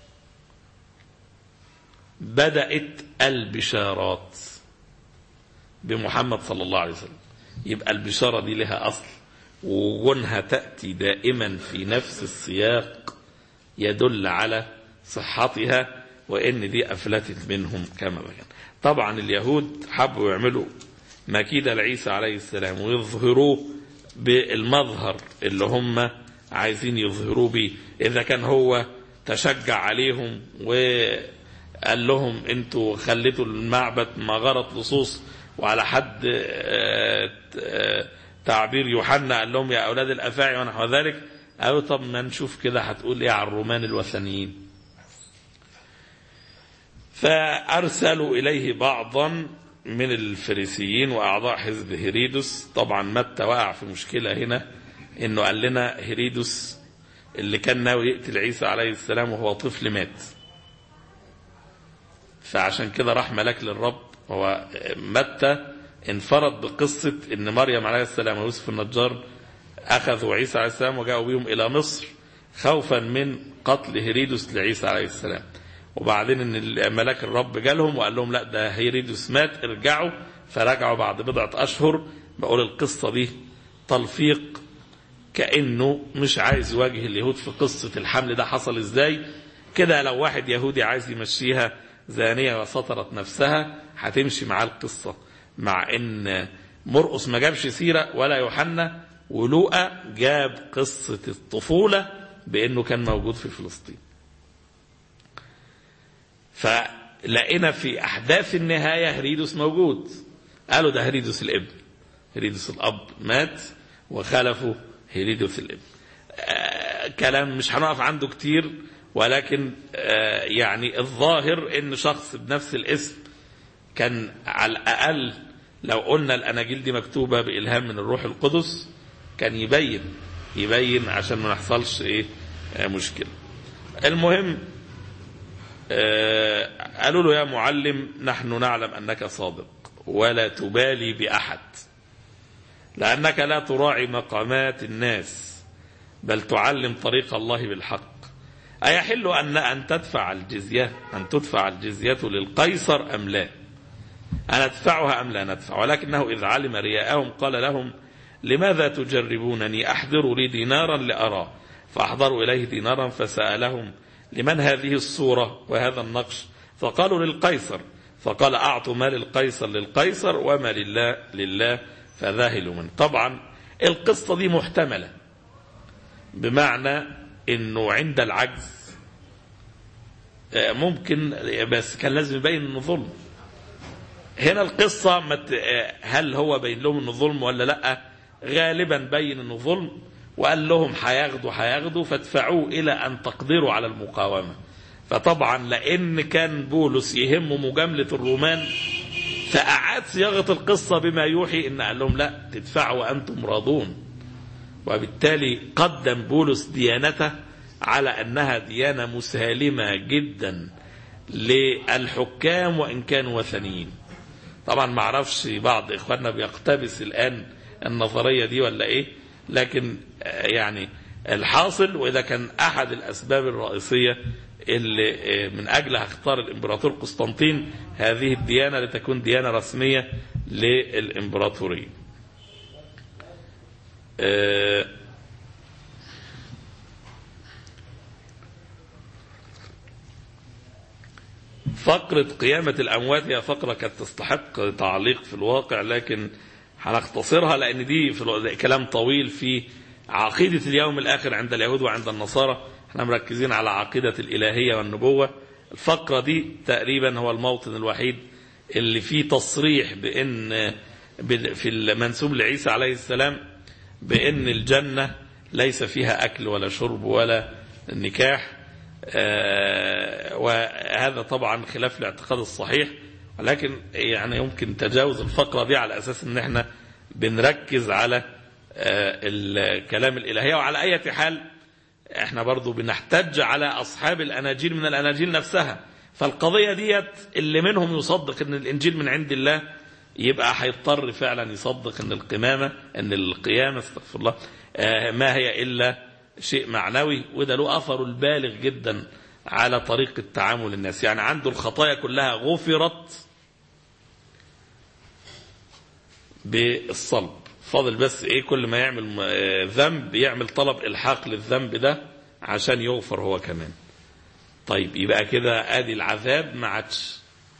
S3: بدأت البشارات بمحمد صلى الله عليه وسلم يبقى البشارة دي لها أصل وجونها تأتي دائما في نفس السياق يدل على صحتها وإن دي أفلتت منهم كما بين طبعا اليهود حبوا يعملوا مكيدة لعيسى عليه السلام ويظهروه بالمظهر اللي هم عايزين يظهروه به إذا كان هو تشجع عليهم وقال لهم انتوا خليتوا المعبد مغارة لصوص وعلى حد آه، آه، تعبير يوحنا قال لهم يا أولاد الأفاعي ونحو ذلك قالوا طب ما نشوف كده هتقول ايه على الرومان الوثنيين فأرسلوا إليه بعضا من الفريسيين وأعضاء حزب هيريدس طبعا متى وقع في مشكلة هنا انه قال لنا هيريدوس اللي كان ناوي يقتل عيسى عليه السلام وهو طفل مات فعشان كده راح ملاك للرب هو متى انفرد بقصة ان مريم عليه السلام ويوسف النجار اخذوا عيسى عليه السلام وجاءوا بهم الى مصر خوفا من قتل هيريدوس لعيسى عليه السلام وبعدين ان ملاك الرب جالهم وقال لهم لا ده هيريدوس مات ارجعوا فرجعوا بعد بضعة اشهر بقول القصة دي تلفيق كأنه مش عايز يواجه اليهود في قصة الحمل ده حصل ازاي كده لو واحد يهودي عايز يمشيها زانية وسطرت نفسها هتمشي معاه القصة مع ان مرقس ما جابش سيرة ولا يوحنا ولوقا جاب قصة الطفولة بانه كان موجود في فلسطين فلقينا في احداث النهاية هريدوس موجود قالوا ده هريدوس الابن هريدوس الاب مات وخلفه هيريدوس الابن آه كلام مش هنقف عنده كتير ولكن آه يعني الظاهر ان شخص بنفس الاسم كان على الاقل لو قلنا الاناجيل دي مكتوبه بالهام من الروح القدس كان يبين يبين عشان ما نحصلش ايه آه مشكله المهم قالوا له يا معلم نحن نعلم انك صادق ولا تبالي باحد لأنك لا تراعي مقامات الناس بل تعلم طريق الله بالحق أيحل أن أن تدفع الجزية أن تدفع الجزية للقيصر أم لا أن ندفعها أم لا ندفع ولكنه إذ علم رياءهم قال لهم لماذا تجربونني أحضروا لي دينارا لأراه فأحضروا إليه دينارا فسألهم لمن هذه الصورة وهذا النقش فقالوا للقيصر فقال أعطوا ما للقيصر للقيصر وما لله لله فذاهلوا منه طبعا القصة دي محتملة بمعنى انه عند العجز ممكن بس كان لازم يبين انه ظلم هنا القصة هل هو بين لهم انه ظلم ولا لا غالبا بين انه ظلم وقال لهم هياخدوا هياخدوا فادفعوه الى ان تقدروا على المقاومة فطبعا لان كان بولس يهمه مجاملة الرومان فأعاد صياغة القصة بما يوحي إن قال لهم لا تدفعوا وأنتم راضون وبالتالي قدم بولس ديانته على أنها ديانة مسالمة جدا للحكام وإن كانوا وثنيين طبعا ما اعرفش بعض إخواننا بيقتبس الآن النظرية دي ولا إيه لكن يعني الحاصل وإذا كان أحد الأسباب الرئيسية اللي من أجلها اختار الإمبراطور قسطنطين هذه الديانة لتكون ديانة رسمية للإمبراطورية فقرة قيامة الأموات هي فقرة كانت تستحق تعليق في الواقع لكن هنختصرها لأن دي في كلام طويل في عقيدة اليوم الآخر عند اليهود وعند النصارى احنا مركزين على عقيدة الإلهية والنبوة الفقرة دي تقريبا هو الموطن الوحيد اللي فيه تصريح بأن في المنسوب لعيسى عليه السلام بأن الجنة ليس فيها أكل ولا شرب ولا نكاح وهذا طبعا خلاف الاعتقاد الصحيح ولكن يعني يمكن تجاوز الفقرة دي على أساس ان احنا بنركز على الكلام الإلهية وعلى أي حال احنا برضو بنحتج على أصحاب الأناجيل من الأناجيل نفسها فالقضية ديت اللي منهم يصدق ان الإنجيل من عند الله يبقى هيضطر فعلا يصدق ان القمامة ان القيامة استغفر الله ما هي إلا شيء معنوي وده له أثر البالغ جدا على طريقة تعامل الناس يعني عنده الخطايا كلها غفرت بالصلب فاضل بس ايه كل ما يعمل ذنب يعمل طلب الحاق للذنب ده عشان يغفر هو كمان طيب يبقى كده ادي العذاب ما عادش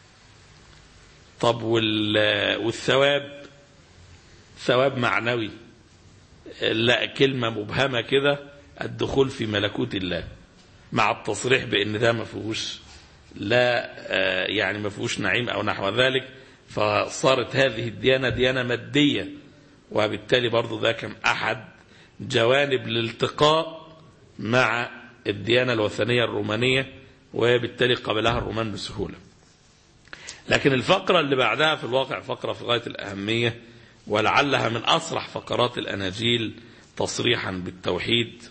S3: طب والثواب ثواب معنوي لا كلمة مبهمة كده الدخول في ملكوت الله مع التصريح بان ده ما فيهوش لا يعني ما فيهوش نعيم او نحو ذلك فصارت هذه الديانة ديانة مادية وبالتالي برضو ده كان أحد جوانب الالتقاء مع الديانة الوثنية الرومانية وبالتالي قبلها الرومان بسهولة لكن الفقرة اللي بعدها في الواقع فقرة في غاية الأهمية ولعلها من أصرح فقرات الأناجيل تصريحا بالتوحيد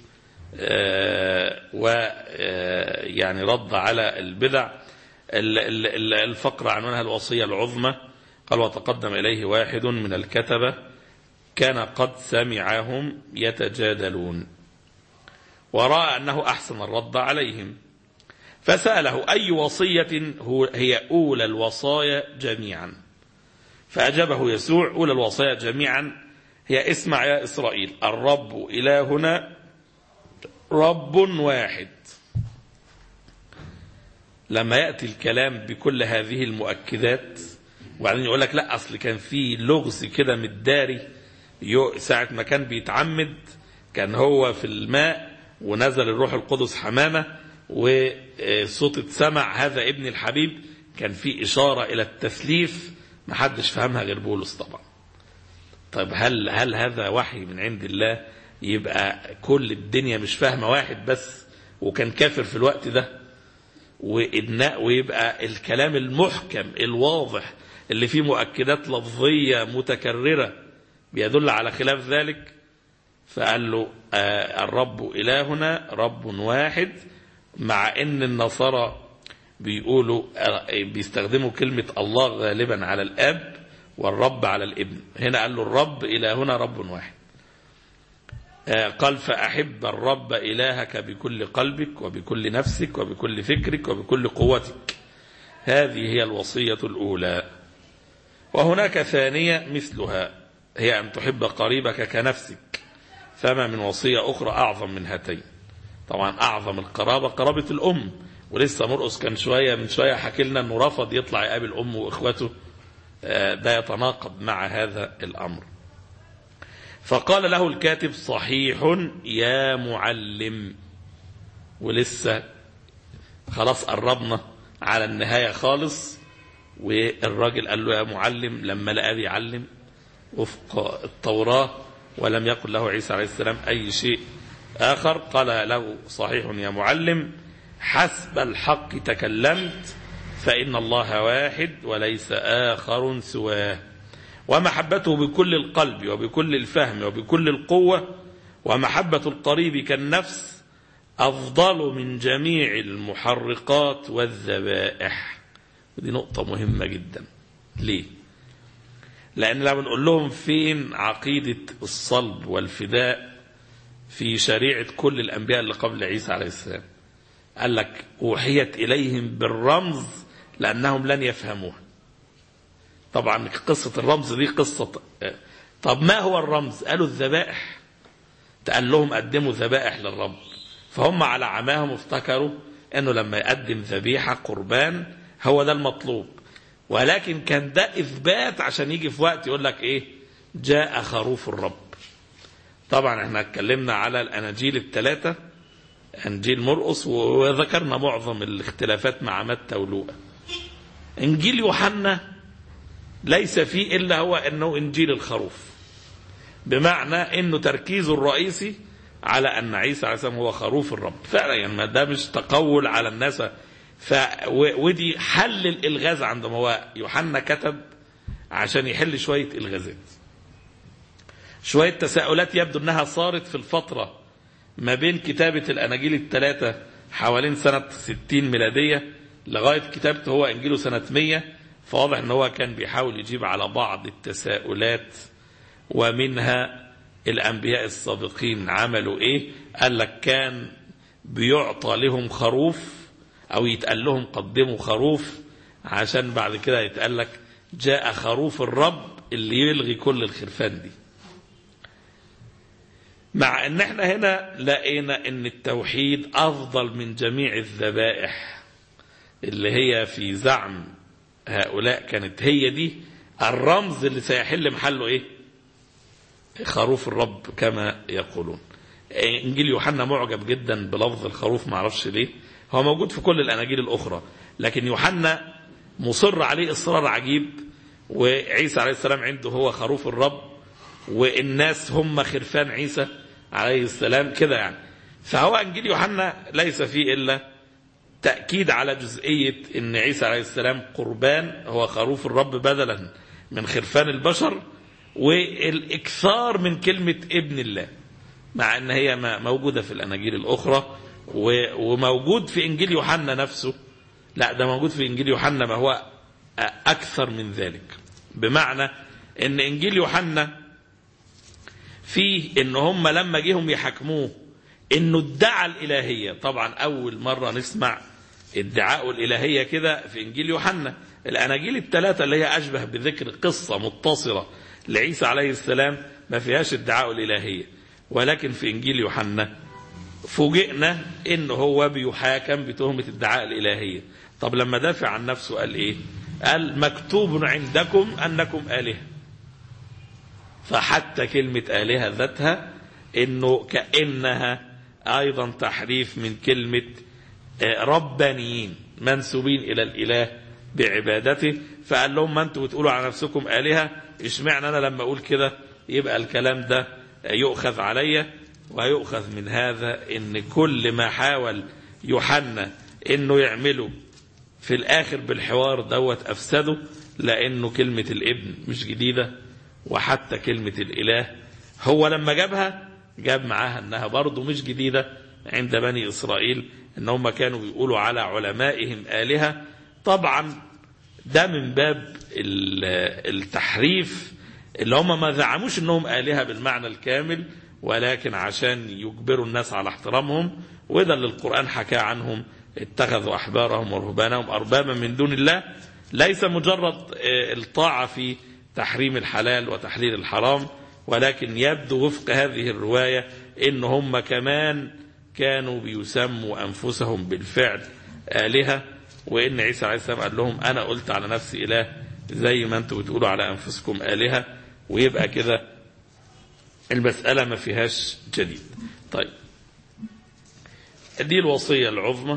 S3: ويعني رد على البدع الفقرة عنوانها الوصية العظمى قال وتقدم إليه واحد من الكتبة كان قد سمعهم يتجادلون ورأى أنه أحسن الرد عليهم فسأله أي وصية هي أولى الوصايا جميعا فأجابه يسوع أولى الوصايا جميعا هي اسمع يا إسرائيل الرب إلهنا رب واحد لما يأتي الكلام بكل هذه المؤكدات وبعدين يقول لك لا أصل كان في لغز كده متداري ساعة ما كان بيتعمد كان هو في الماء ونزل الروح القدس حمامة وصوت اتسمع هذا ابن الحبيب كان في إشارة إلى التثليث محدش فهمها غير بولس طبعا طيب هل هل هذا وحي من عند الله يبقى كل الدنيا مش فاهمه واحد بس وكان كافر في الوقت ده وإدناء ويبقى الكلام المحكم الواضح اللي فيه مؤكدات لفظية متكررة بيدل على خلاف ذلك فقال له آه الرب إلهنا رب واحد مع ان النصارى بيقولوا بيستخدموا كلمة الله غالبا على الاب والرب على الابن هنا قال له الرب إلهنا رب واحد قال فأحب الرب إلهك بكل قلبك وبكل نفسك وبكل فكرك وبكل قوتك هذه هي الوصية الأولى وهناك ثانية مثلها هي أن تحب قريبك كنفسك فما من وصية أخرى أعظم من هاتين طبعا أعظم القرابة قرابة الأم ولسه مرقص كان شوية من شوية حكي لنا أنه رفض يطلع يقابل أمه وإخوته ده يتناقض مع هذا الأمر فقال له الكاتب صحيح يا معلم ولسه خلاص قربنا على النهاية خالص والراجل قال له يا معلم لما لقى بيعلم وفق التوراة ولم يقل له عيسى عليه السلام أي شيء آخر قال له صحيح يا معلم حسب الحق تكلمت فإن الله واحد وليس آخر سواه ومحبته بكل القلب وبكل الفهم وبكل القوة ومحبة القريب كالنفس أفضل من جميع المحرقات والذبائح ودي نقطة مهمة جدا ليه لأن لما نقول لهم فين عقيدة الصلب والفداء في شريعة كل الأنبياء اللي قبل عيسى عليه السلام قال لك أوحيت إليهم بالرمز لأنهم لن يفهموها طبعا قصة الرمز دي قصة طب ما هو الرمز قالوا الذبائح تقال لهم قدموا ذبائح للرب فهم على عماهم افتكروا انه لما يقدم ذبيحة قربان هو ده المطلوب ولكن كان ده اثبات عشان يجي في وقت يقول لك ايه جاء خروف الرب طبعا احنا اتكلمنا على الاناجيل الثلاثة انجيل مرقس وذكرنا معظم الاختلافات مع متى ولوقا انجيل يوحنا ليس فيه الا هو انه انجيل الخروف بمعنى انه تركيزه الرئيسي على ان عيسى عليه السلام هو خروف الرب فعلا يعني ما ده مش تقول على الناس ف ودي حل الالغاز عندما هو يوحنا كتب عشان يحل شويه الغازات شويه تساؤلات يبدو انها صارت في الفتره ما بين كتابه الاناجيل الثلاثه حوالين سنه 60 ميلاديه لغايه كتابته هو انجيله سنه 100 فواضح ان هو كان بيحاول يجيب على بعض التساؤلات ومنها الانبياء السابقين عملوا ايه قال لك كان بيعطى لهم خروف او يتقال لهم قدموا خروف عشان بعد كده يتقال لك جاء خروف الرب اللي يلغي كل الخرفان دي مع ان احنا هنا لقينا ان التوحيد افضل من جميع الذبائح اللي هي في زعم هؤلاء كانت هي دي الرمز اللي سيحل محله ايه خروف الرب كما يقولون انجيل يوحنا معجب جدا بلفظ الخروف ما اعرفش ليه هو موجود في كل الاناجيل الاخرى لكن يوحنا مصر عليه اصرار عجيب وعيسى عليه السلام عنده هو خروف الرب والناس هم خرفان عيسى عليه السلام كده يعني فهو انجيل يوحنا ليس فيه الا تأكيد على جزئية ان عيسى عليه السلام قربان هو خروف الرب بدلا من خرفان البشر والاكثار من كلمة ابن الله مع ان هي ما- موجودة في الاناجيل الاخرى و- وموجود في انجيل يوحنا نفسه لا ده موجود في انجيل يوحنا ما هو اكثر من ذلك بمعنى ان انجيل يوحنا فيه ان هم لما جيهم يحاكموه انه ادعى الالهيه طبعا اول مره نسمع ادعاء الالهيه كده في انجيل يوحنا الاناجيل الثلاثه اللي هي اشبه بذكر قصه متصله لعيسى عليه السلام ما فيهاش ادعاء الالهيه ولكن في انجيل يوحنا فوجئنا ان هو بيحاكم بتهمه ادعاء الالهيه طب لما دافع عن نفسه قال ايه قال مكتوب عندكم انكم الهه فحتى كلمة آلهة ذاتها إنه كأنها أيضا تحريف من كلمة آه، ربانيين منسوبين إلى الإله بعبادته فقال لهم ما أنتوا بتقولوا على نفسكم آلهة اشمعنى أنا لما أقول كده يبقى الكلام ده يؤخذ عليا ويؤخذ من هذا إن كل ما حاول يوحنا إنه يعمله في الآخر بالحوار دوت أفسده لأنه كلمة الابن مش جديدة وحتى كلمة الإله هو لما جابها جاب معاها أنها برضه مش جديدة عند بني إسرائيل أن هم كانوا بيقولوا على علمائهم آلهة طبعا ده من باب ال- التحريف اللي هم ما زعموش أنهم آلهة بالمعنى الكامل ولكن عشان يجبروا الناس على احترامهم وده اللي القرآن حكى عنهم اتخذوا أحبارهم ورهبانهم أربابا من دون الله ليس مجرد آه، الطاعة في تحريم الحلال وتحليل الحرام ولكن يبدو وفق هذه الرواية إن هم كمان كانوا بيسموا أنفسهم بالفعل آلهة وإن عيسى عليه السلام قال لهم أنا قلت على نفسي إله زي ما أنتم بتقولوا على أنفسكم آلهة ويبقى كده المسألة ما فيهاش جديد طيب دي الوصية العظمى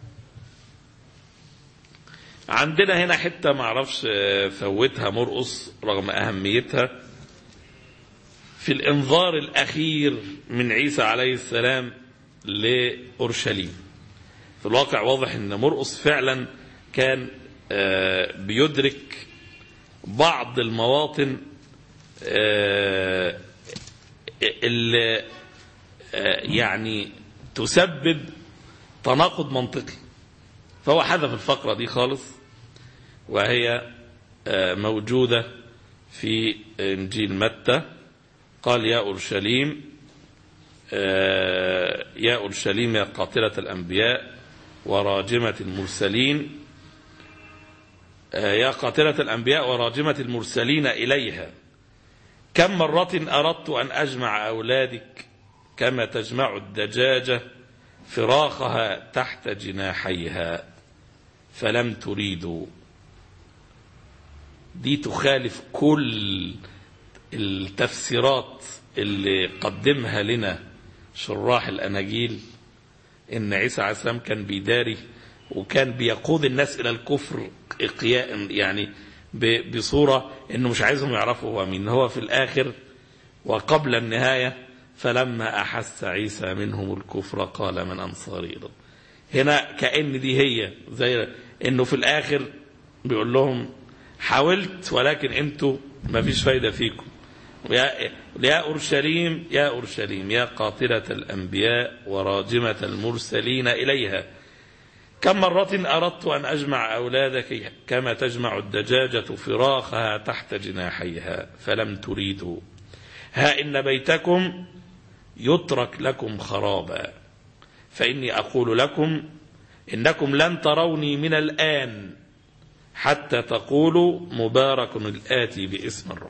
S3: عندنا هنا حتة معرفش آه، فوتها مرقص رغم أهميتها في الإنذار الأخير من عيسى عليه السلام لأورشليم في الواقع واضح أن مرقص فعلا كان آه، بيدرك بعض المواطن آه، اللي آه، يعني تسبب تناقض منطقي فهو حذف الفقرة دي خالص وهي آه، موجودة في إنجيل متى قال يا أورشليم آه، يا أورشليم يا قاتلة الأنبياء وراجمة المرسلين آه، يا قاتلة الأنبياء وراجمة المرسلين إليها كم مرة أردت أن أجمع أولادك كما تجمع الدجاجة فراخها تحت جناحيها فلم تريدوا دي تخالف كل التفسيرات اللي قدمها لنا شراح الأناجيل إن عيسى عليه السلام كان بيداري وكان بيقود الناس إلى الكفر إقياء يعني ب- بصورة إنه مش عايزهم يعرفوا هو مين هو في الآخر وقبل النهاية فلما أحس عيسى منهم الكفر قال من أنصاري إلى الله هنا كأن دي هي زي إنه في الآخر بيقول لهم حاولت ولكن أنتوا ما فيش فايدة فيكم يا يا أورشليم يا أورشليم يا قاتلة الأنبياء وراجمة المرسلين إليها كم مرة أردت أن أجمع أولادك كما تجمع الدجاجة فراخها تحت جناحيها فلم تريدوا ها إن بيتكم يترك لكم خرابا فإني أقول لكم إنكم لن تروني من الآن حتى تقولوا مبارك الآتي باسم الرب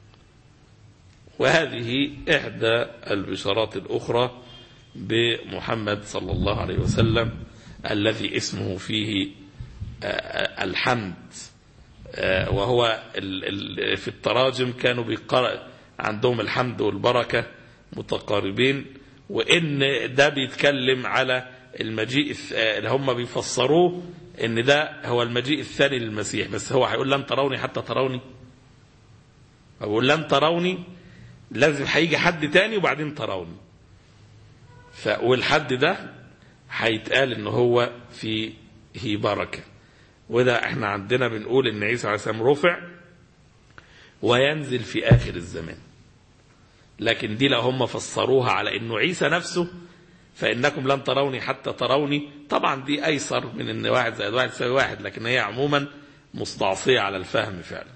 S3: وهذه إحدى البشارات الأخرى بمحمد صلى الله عليه وسلم الذي اسمه فيه آه، الحمد آه، وهو ال- ال- في التراجم كانوا بيقرأ عندهم الحمد والبركة متقاربين وإن ده بيتكلم على المجيء الث- آه، اللي هم بيفسروه إن ده هو المجيء الثاني للمسيح بس هو هيقول لن تروني حتى تروني أقول لن تروني لازم هيجي حد تاني وبعدين تروني ف والحد ده هيتقال ان هو فيه بركه وده احنا عندنا بنقول ان عيسى عليه السلام رفع وينزل في اخر الزمان لكن دي لو هم فسروها على انه عيسى نفسه فانكم لن تروني حتى تروني طبعا دي ايسر من ان واحد زائد واحد يساوي واحد لكن هي عموما مستعصيه على الفهم فعلا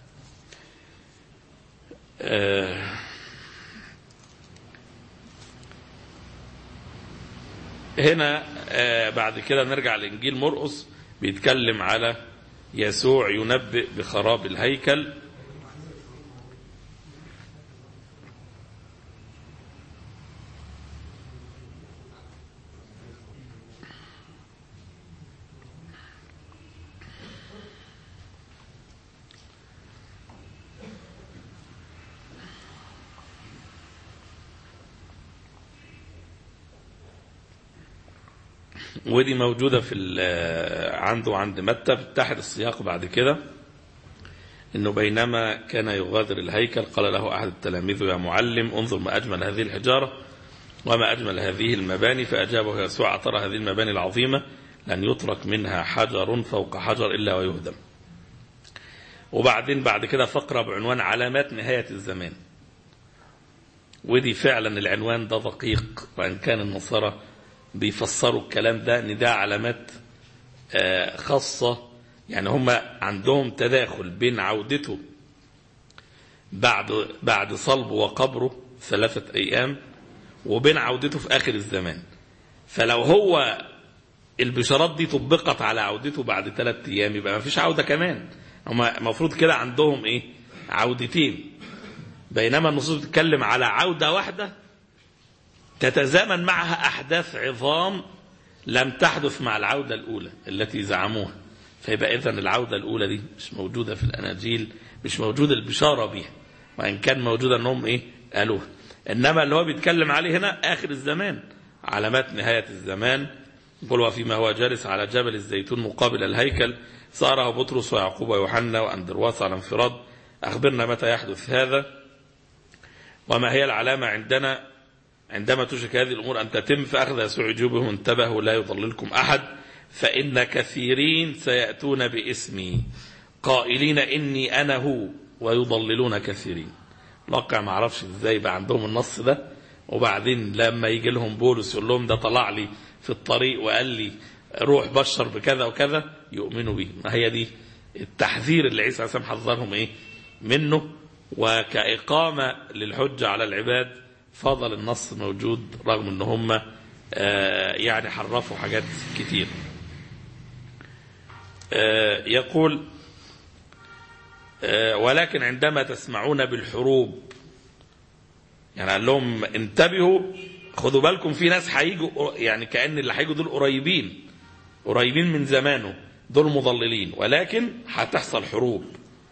S3: آه هنا آه بعد كده نرجع لإنجيل مرقس بيتكلم على يسوع ينبئ بخراب الهيكل ودي موجودة في عنده عند متى بتحت السياق بعد كده انه بينما كان يغادر الهيكل قال له احد التلاميذ يا معلم انظر ما اجمل هذه الحجاره وما اجمل هذه المباني فاجابه يسوع ترى هذه المباني العظيمه لن يترك منها حجر فوق حجر الا ويهدم. وبعدين بعد كده فقره بعنوان علامات نهايه الزمان. ودي فعلا العنوان ده دقيق وان كان النصارى بيفسروا الكلام ده ان ده علامات خاصة يعني هم عندهم تداخل بين عودته بعد بعد صلبه وقبره ثلاثة أيام وبين عودته في آخر الزمان فلو هو البشارات دي طبقت على عودته بعد ثلاثة أيام يبقى ما فيش عودة كمان هم المفروض كده عندهم إيه عودتين بينما النصوص بتتكلم على عودة واحدة تتزامن معها أحداث عظام لم تحدث مع العودة الأولى التي زعموها فيبقى إذن العودة الأولى دي مش موجودة في الأناجيل مش موجودة البشارة بها وإن كان موجودة أنهم إيه قالوها إنما اللي هو بيتكلم عليه هنا آخر الزمان علامات نهاية الزمان يقول وفيما هو جالس على جبل الزيتون مقابل الهيكل ساره بطرس ويعقوب ويوحنا وأندرواس على انفراد أخبرنا متى يحدث هذا وما هي العلامة عندنا عندما تشرك هذه الأمور أن تتم فأخذ يسوع جيوبهم انتبهوا لا يضللكم أحد فإن كثيرين سيأتون باسمي قائلين إني أنا هو ويضللون كثيرين الواقع ما اعرفش ازاي يبقى عندهم النص ده وبعدين لما يجي لهم بولس يقول لهم ده طلع لي في الطريق وقال لي روح بشر بكذا وكذا يؤمنوا به ما هي دي التحذير اللي عيسى عليه السلام حذرهم ايه منه وكإقامة للحجة على العباد فضل النص موجود رغم ان هم يعني حرفوا حاجات كتير يقول ولكن عندما تسمعون بالحروب يعني قال لهم انتبهوا خدوا بالكم في ناس هيجوا يعني كأن اللي هيجوا دول قريبين قريبين من زمانه دول مضللين ولكن هتحصل حروب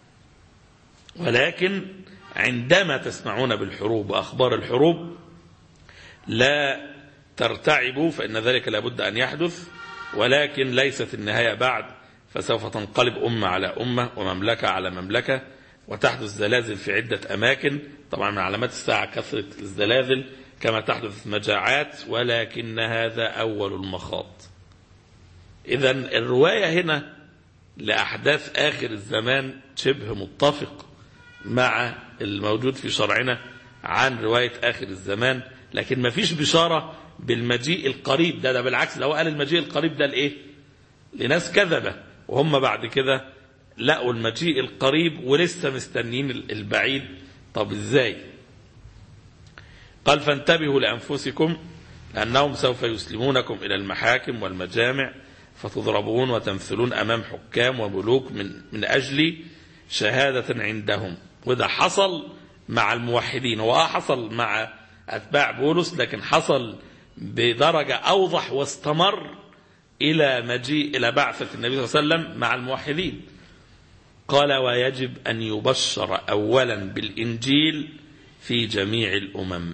S3: ولكن عندما تسمعون بالحروب وأخبار الحروب لا ترتعبوا فإن ذلك لابد أن يحدث ولكن ليست النهاية بعد فسوف تنقلب أمة على أمة ومملكة على مملكة وتحدث زلازل في عدة أماكن طبعا من علامات الساعة كثرة الزلازل كما تحدث مجاعات ولكن هذا أول المخاض إذا الرواية هنا لأحداث آخر الزمان شبه متفق مع الموجود في شرعنا عن رواية آخر الزمان لكن ما فيش بشارة بالمجيء القريب ده ده بالعكس لو قال المجيء القريب ده لإيه لناس كذبة وهم بعد كده لقوا المجيء القريب ولسه مستنيين البعيد طب ازاي قال فانتبهوا لأنفسكم لأنهم سوف يسلمونكم إلى المحاكم والمجامع فتضربون وتمثلون أمام حكام وملوك من, من أجل شهادة عندهم وده حصل مع الموحدين هو حصل مع أتباع بولس لكن حصل بدرجة أوضح واستمر إلى مجيء إلى بعثة النبي صلى الله عليه وسلم مع الموحدين قال ويجب أن يبشر أولا بالإنجيل في جميع الأمم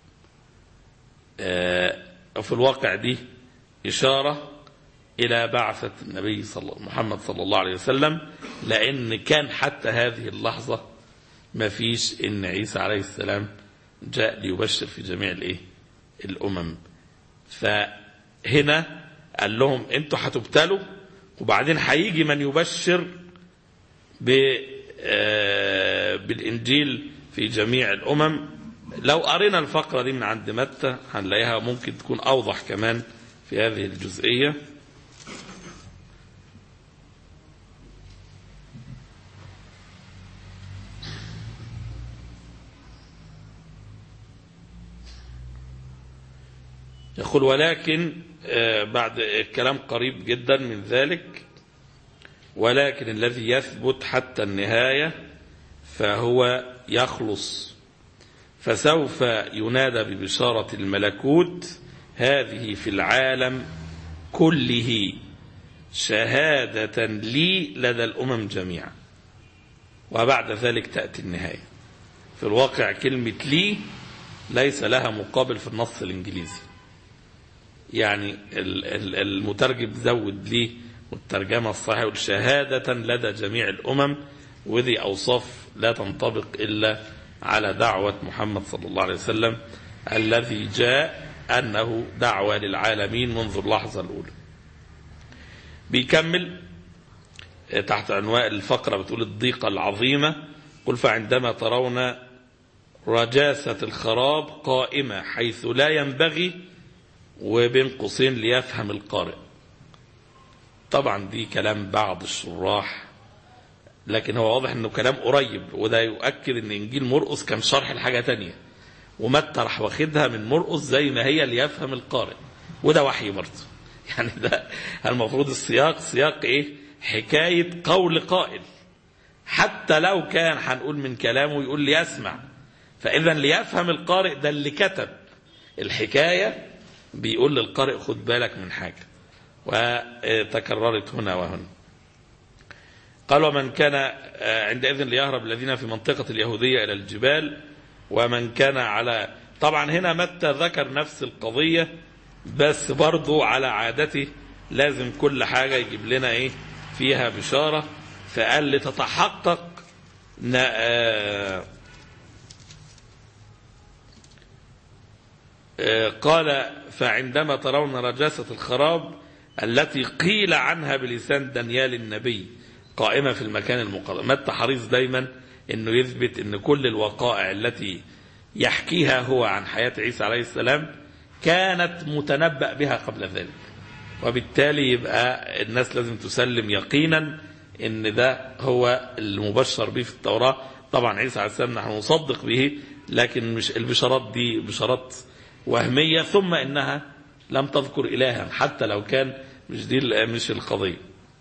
S3: وفي الواقع دي إشارة إلى بعثة النبي صلى محمد صلى الله عليه وسلم لأن كان حتى هذه اللحظة ما فيش إن عيسى عليه السلام جاء ليبشر في جميع الإيه الأمم فهنا قال لهم أنتوا هتبتلوا وبعدين هيجي من يبشر بالإنجيل في جميع الأمم لو قرينا الفقرة دي من عند متى هنلاقيها ممكن تكون أوضح كمان في هذه الجزئية يقول ولكن آه، بعد الكلام قريب جدا من ذلك ولكن الذي يثبت حتى النهاية فهو يخلص فسوف ينادى ببشارة الملكوت هذه في العالم كله شهادة لي لدى الأمم جميعا وبعد ذلك تأتي النهاية في الواقع كلمة لي ليس لها مقابل في النص الإنجليزي يعني ال- ال- المترجم زود ليه والترجمة الصحيحة يقول شهادة لدى جميع الأمم وذي أوصاف لا تنطبق إلا على دعوة محمد صلى الله عليه وسلم الذي جاء أنه دعوة للعالمين منذ اللحظة الأولى بيكمل تحت عنوان الفقرة بتقول الضيقة العظيمة قل فعندما ترون رجاسة الخراب قائمة حيث لا ينبغي وبين قوسين ليفهم القارئ طبعا دي كلام بعض الشراح لكن هو واضح انه كلام قريب وده يؤكد ان انجيل مرقس كان شرح لحاجه تانية ومتى راح واخدها من مرقس زي ما هي ليفهم القارئ وده وحي برضه يعني ده المفروض السياق سياق ايه حكايه قول قائل حتى لو كان هنقول من كلامه يقول ليسمع فاذا ليفهم القارئ ده اللي كتب الحكايه بيقول للقارئ خد بالك من حاجه وتكررت هنا وهنا قال ومن كان عندئذ ليهرب الذين في منطقة اليهودية إلى الجبال ومن كان على طبعا هنا متى ذكر نفس القضية بس برضو على عادته لازم كل حاجة يجيب لنا ايه فيها بشارة فقال لتتحقق ن- آه، آه، قال فعندما ترون رجاسة الخراب التي قيل عنها بلسان دانيال النبي قائمة في المكان المقدس متى حريص دايما انه يثبت ان كل الوقائع التي يحكيها هو عن حياة عيسى عليه السلام كانت متنبأ بها قبل ذلك وبالتالي يبقى الناس لازم تسلم يقينا ان ده هو المبشر به في التوراة طبعا عيسى عليه السلام نحن نصدق به لكن مش البشارات دي بشارات وهمية ثم انها لم تذكر الها حتى لو كان مش دي مش القضيه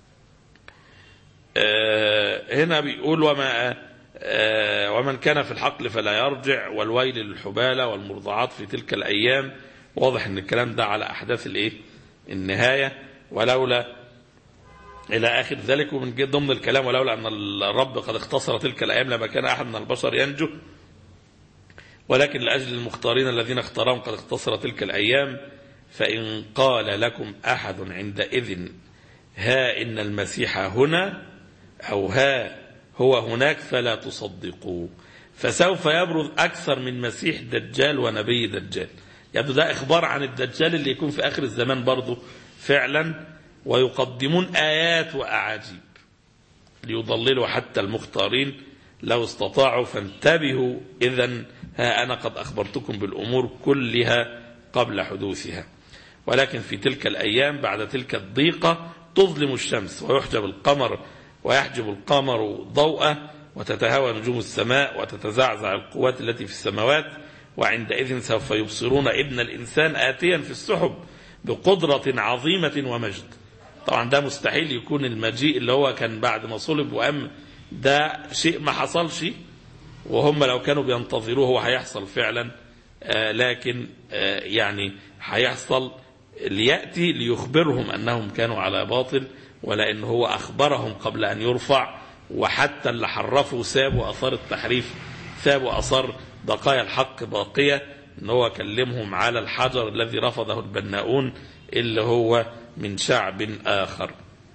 S3: آه، هنا بيقول وما آه، ومن كان في الحقل فلا يرجع والويل للحبالة والمرضعات في تلك الأيام واضح ان الكلام ده على أحداث الايه النهاية ولولا إلى آخر ذلك ومن جد ضمن الكلام ولولا أن الرب قد اختصر تلك الأيام لما كان أحد من البشر ينجو ولكن لأجل المختارين الذين اختارهم قد اختصر تلك الأيام فإن قال لكم أحد عندئذ ها إن المسيح هنا أو ها هو هناك فلا تصدقوا فسوف يبرز أكثر من مسيح دجال ونبي دجال يبدو ده إخبار عن الدجال اللي يكون في آخر الزمان برضه فعلا ويقدمون آيات وأعاجيب ليضللوا حتى المختارين لو استطاعوا فانتبهوا إذا ها أنا قد أخبرتكم بالأمور كلها قبل حدوثها ولكن في تلك الأيام بعد تلك الضيقة تظلم الشمس ويحجب القمر ويحجب القمر ضوءه وتتهاوى نجوم السماء وتتزعزع القوات التي في السماوات وعندئذ سوف يبصرون ابن الإنسان آتيا في السحب بقدرة عظيمة ومجد طبعا ده مستحيل يكون المجيء اللي هو كان بعد ما صلب وأم ده شيء ما حصلش وهم لو كانوا بينتظروه هو هيحصل فعلا آه لكن آه يعني هيحصل ليأتي ليخبرهم أنهم كانوا على باطل ولأن هو أخبرهم قبل أن يرفع وحتى اللي حرفوا سابوا أثار التحريف سابوا أثار بقايا الحق باقية أن هو كلمهم على الحجر الذي رفضه البناؤون اللي هو من شعب آخر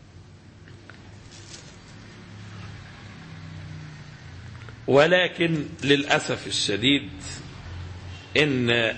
S3: ولكن للأسف الشديد ان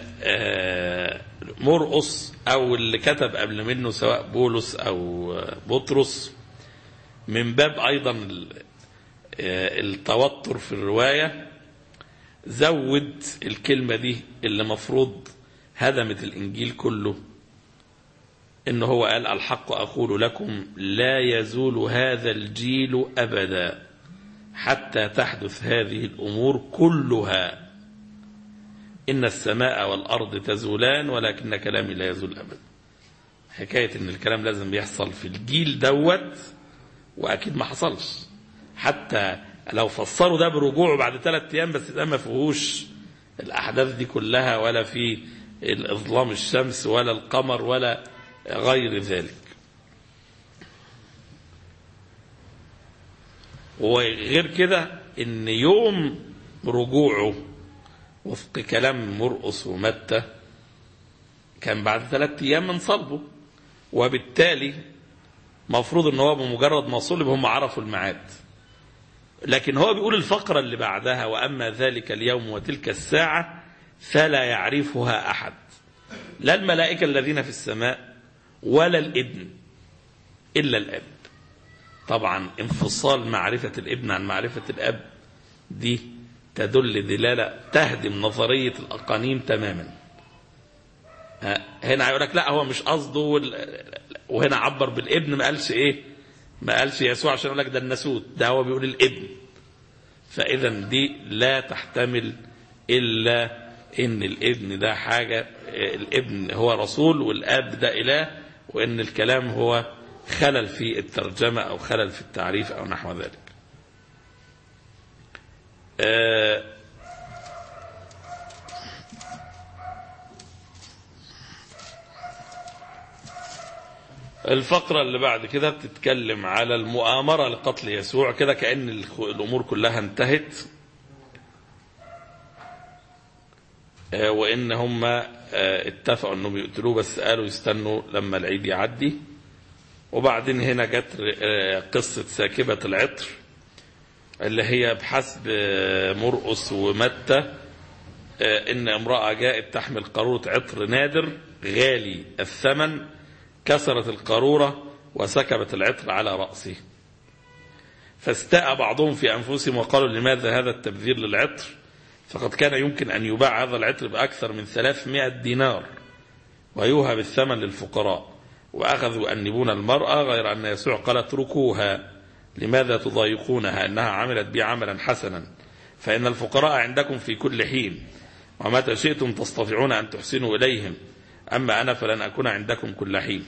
S3: مرقص او اللي كتب قبل منه سواء بولس او بطرس من باب ايضا التوتر في الروايه زود الكلمة دي اللي مفروض هدمت الإنجيل كله إن هو قال الحق أقول لكم لا يزول هذا الجيل أبدا حتى تحدث هذه الأمور كلها إن السماء والأرض تزولان ولكن كلامي لا يزول أبدا حكاية إن الكلام لازم يحصل في الجيل دوت وأكيد ما حصلش حتى لو فسروا ده برجوعه بعد ثلاث أيام بس ده ما فيهوش الأحداث دي كلها ولا في إظلام الشمس ولا القمر ولا غير ذلك وغير كده ان يوم رجوعه وفق كلام مرقس ومتى كان بعد ثلاثة ايام من صلبه وبالتالي مفروض ان هو بمجرد ما صلب هم عرفوا الميعاد لكن هو بيقول الفقرة اللي بعدها واما ذلك اليوم وتلك الساعة فلا يعرفها احد لا الملائكة الذين في السماء ولا الابن الا الاب طبعا انفصال معرفة الابن عن معرفة الأب دي تدل دلالة تهدم نظرية الأقانيم تماما هنا هيقول لك لا هو مش قصده وهنا عبر بالابن ما قالش ايه ما قالش يسوع عشان يقول لك ده الناسوت ده هو بيقول الابن فاذا دي لا تحتمل الا ان الابن ده حاجه الابن هو رسول والاب ده اله وان الكلام هو خلل في الترجمة أو خلل في التعريف أو نحو ذلك آه الفقرة اللي بعد كده بتتكلم على المؤامرة لقتل يسوع كده كأن الأمور كلها انتهت آه وإن هم آه اتفقوا أنهم يقتلوه بس قالوا يستنوا لما العيد يعدي وبعدين هنا جت قصة ساكبة العطر اللي هي بحسب مرقس ومتى ان امرأة جاءت تحمل قارورة عطر نادر غالي الثمن كسرت القارورة وسكبت العطر على رأسه فاستاء بعضهم في أنفسهم وقالوا لماذا هذا التبذير للعطر فقد كان يمكن أن يباع هذا العطر بأكثر من 300 دينار ويوهب الثمن للفقراء وأخذوا أنبون المرأة غير أن يسوع قال اتركوها لماذا تضايقونها أنها عملت بي عملا حسنا فإن الفقراء عندكم في كل حين ومتى شئتم تستطيعون أن تحسنوا إليهم أما أنا فلن أكون عندكم كل حين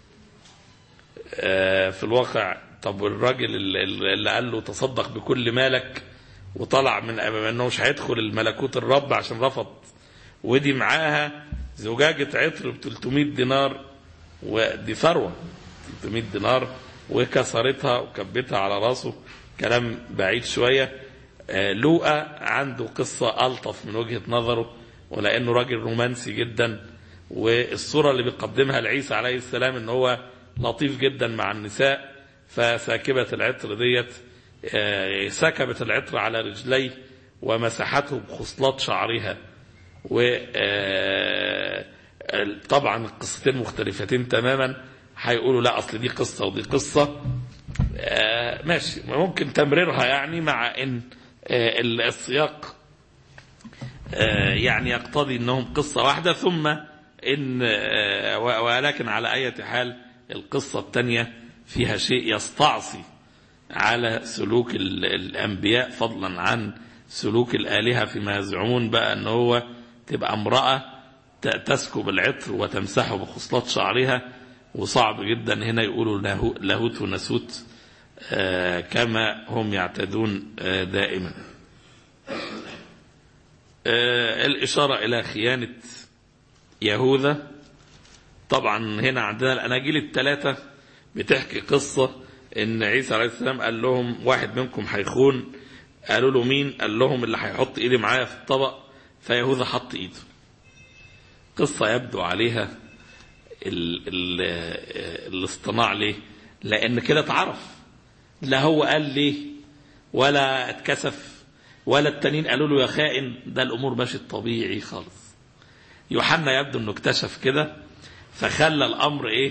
S3: في الواقع طب الراجل اللي قال له تصدق بكل مالك وطلع من أنه مش هيدخل الملكوت الرب عشان رفض ودي معاها زجاجة عطر ب 300 دينار ودي ثروة 300 دينار وكسرتها وكبتها على راسه كلام بعيد شوية لوقا عنده قصة ألطف من وجهة نظره ولأنه راجل رومانسي جدا والصورة اللي بيقدمها لعيسى عليه السلام ان هو لطيف جدا مع النساء فساكبة العطر ديت سكبت العطر على رجليه ومسحته بخصلات شعرها و طبعا القصتين مختلفتين تماما هيقولوا لا اصل دي قصه ودي قصه آه ماشي ممكن تمريرها يعني مع ان آه السياق آه يعني يقتضي انهم قصه واحده ثم ان ولكن على اي حال القصه الثانيه فيها شيء يستعصي على سلوك الانبياء فضلا عن سلوك الالهه فيما يزعمون بقى ان هو تبقى امراه تسكب العطر وتمسحه بخصلات شعرها وصعب جدا هنا يقولوا لاهوت وناسوت كما هم يعتدون دائما الإشارة إلى خيانة يهوذا طبعا هنا عندنا الأناجيل الثلاثة بتحكي قصة إن عيسى عليه السلام قال لهم واحد منكم هيخون قالوا له مين قال لهم اللي هيحط إيدي معايا في الطبق فيهوذا حط إيده قصة يبدو عليها ال ال الاصطناع ليه لأن كده اتعرف لا هو قال ليه ولا اتكسف ولا التانيين قالوا له يا خائن ده الأمور ماشي طبيعي خالص يوحنا يبدو أنه اكتشف كده فخلى الأمر إيه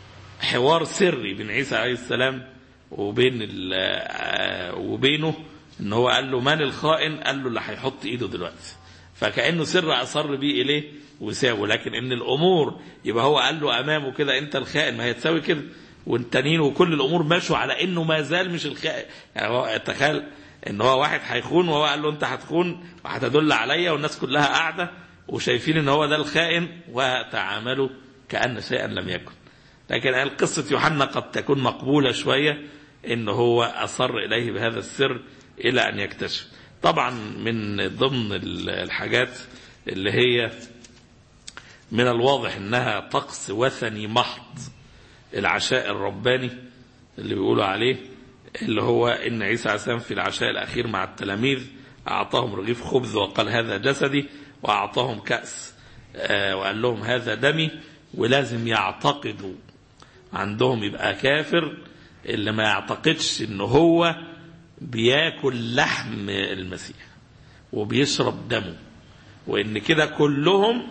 S3: حوار سري بين عيسى عليه السلام وبين وبينه ان هو قال له من الخائن قال له اللي هيحط ايده دلوقتي فكانه سر اصر بيه اليه وساوي لكن ان الامور يبقى هو قال له امامه كده انت الخائن ما هي تساوي كده والتانيين وكل الامور ماشوا على انه ما زال مش الخائن يعني هو تخيل ان هو واحد هيخون وهو قال له انت هتخون وهتدل عليا والناس كلها قاعده وشايفين ان هو ده الخائن وتعاملوا كان شيئا لم يكن لكن قصه يوحنا قد تكون مقبوله شويه ان هو اصر اليه بهذا السر الى ان يكتشف طبعا من ضمن الحاجات اللي هي من الواضح انها طقس وثني محض العشاء الرباني اللي بيقولوا عليه اللي هو ان عيسى عليه السلام في العشاء الاخير مع التلاميذ اعطاهم رغيف خبز وقال هذا جسدي واعطاهم كاس آه وقال لهم هذا دمي ولازم يعتقدوا عندهم يبقى كافر اللي ما يعتقدش ان هو بياكل لحم المسيح وبيشرب دمه وان كده كلهم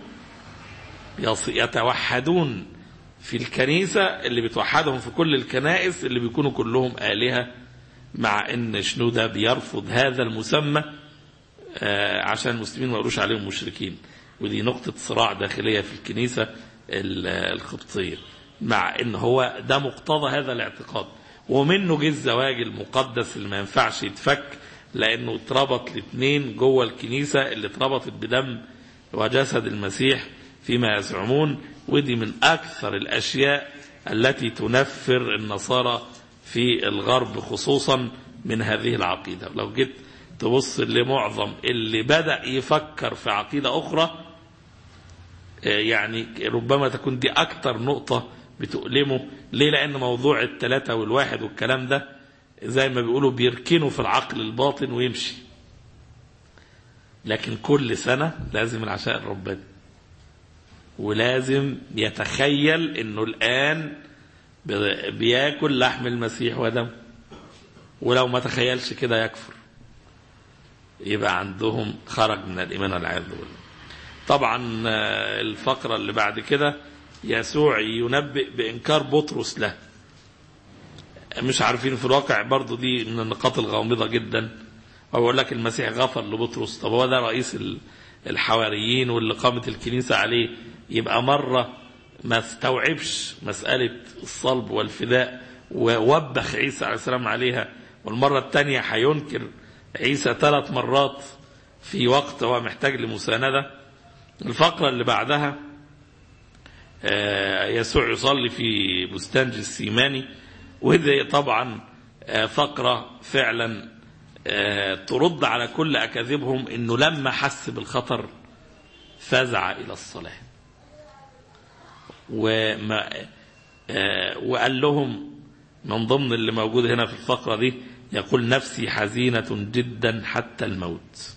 S3: يتوحدون في الكنيسة اللي بتوحدهم في كل الكنائس اللي بيكونوا كلهم آلهة مع ان شنودة بيرفض هذا المسمى عشان المسلمين ما يقولوش عليهم مشركين ودي نقطة صراع داخلية في الكنيسة القبطية مع ان هو ده مقتضى هذا الاعتقاد ومنه جه الزواج المقدس اللي ما ينفعش يتفك لانه اتربط الاثنين جوه الكنيسه اللي اتربطت بدم وجسد المسيح فيما يزعمون ودي من اكثر الاشياء التي تنفر النصارى في الغرب خصوصا من هذه العقيده لو جيت تبص لمعظم اللي بدا يفكر في عقيده اخرى يعني ربما تكون دي اكثر نقطه بتؤلمه ليه لأن موضوع الثلاثة والواحد والكلام ده زي ما بيقولوا بيركنوا في العقل الباطن ويمشي لكن كل سنة لازم العشاء الرباني ولازم يتخيل انه الآن بياكل لحم المسيح ودم ولو ما تخيلش كده يكفر يبقى عندهم خرج من الإيمان والعياذ بالله طبعا الفقرة اللي بعد كده يسوع ينبئ بإنكار بطرس له مش عارفين في الواقع برضو دي من النقاط الغامضة جدا هو يقول لك المسيح غفر لبطرس طب هو ده رئيس الحواريين واللي قامت الكنيسة عليه يبقى مرة ما استوعبش مسألة الصلب والفداء ووبخ عيسى عليه السلام عليها والمرة الثانية هينكر عيسى ثلاث مرات في وقت هو محتاج لمساندة الفقرة اللي بعدها يسوع يصلي في بستان جسيماني وهذه طبعا فقرة فعلا ترد على كل أكاذيبهم أنه لما حس بالخطر فزع إلى الصلاة وما وقال لهم من ضمن اللي موجود هنا في الفقرة دي يقول نفسي حزينة جدا حتى الموت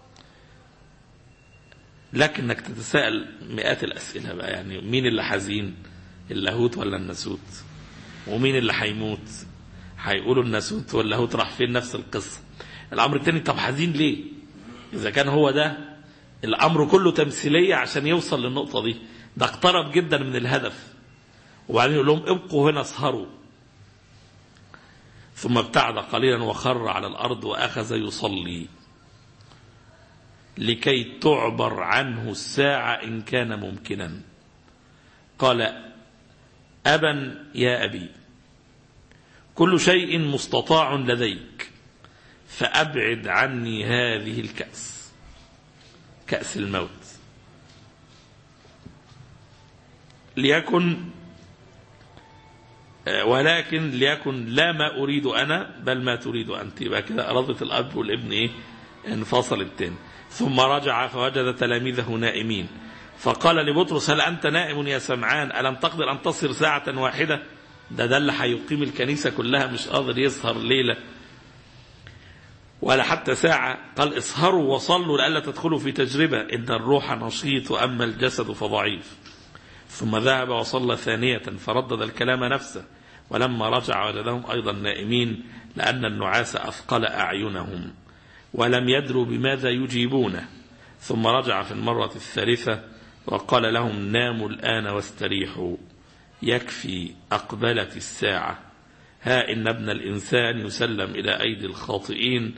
S3: لكنك تتساءل مئات الأسئلة بقى يعني مين اللي حزين اللاهوت ولا الناسوت ومين اللي هيموت هيقولوا الناسوت واللاهوت راح فين نفس القصة الأمر التاني طب حزين ليه إذا كان هو ده الأمر كله تمثيلية عشان يوصل للنقطة دي ده اقترب جدا من الهدف وبعدين يقول لهم ابقوا هنا اسهروا ثم ابتعد قليلا وخر على الأرض وأخذ يصلي لكي تعبر عنه الساعة إن كان ممكنا قال أبا يا أبي كل شيء مستطاع لديك فأبعد عني هذه الكأس كأس الموت ليكن ولكن ليكن لا ما أريد أنا بل ما تريد أنت يبقى كده أرادت الأب والابن إيه انفصل التاني ثم رجع فوجد تلاميذه نائمين فقال لبطرس هل أنت نائم يا سمعان ألم تقدر أن تصر ساعة واحدة ده ده اللي هيقيم الكنيسة كلها مش قادر يسهر ليلة ولا حتى ساعة قال اسهروا وصلوا لئلا تدخلوا في تجربة إن الروح نشيط وأما الجسد فضعيف ثم ذهب وصلى ثانية فردد الكلام نفسه ولما رجع وجدهم أيضا نائمين لأن النعاس أثقل أعينهم ولم يدروا بماذا يجيبونه ثم رجع في المرة الثالثة وقال لهم ناموا الآن واستريحوا يكفي أقبلت الساعة ها إن ابن الإنسان يسلم إلى أيدي الخاطئين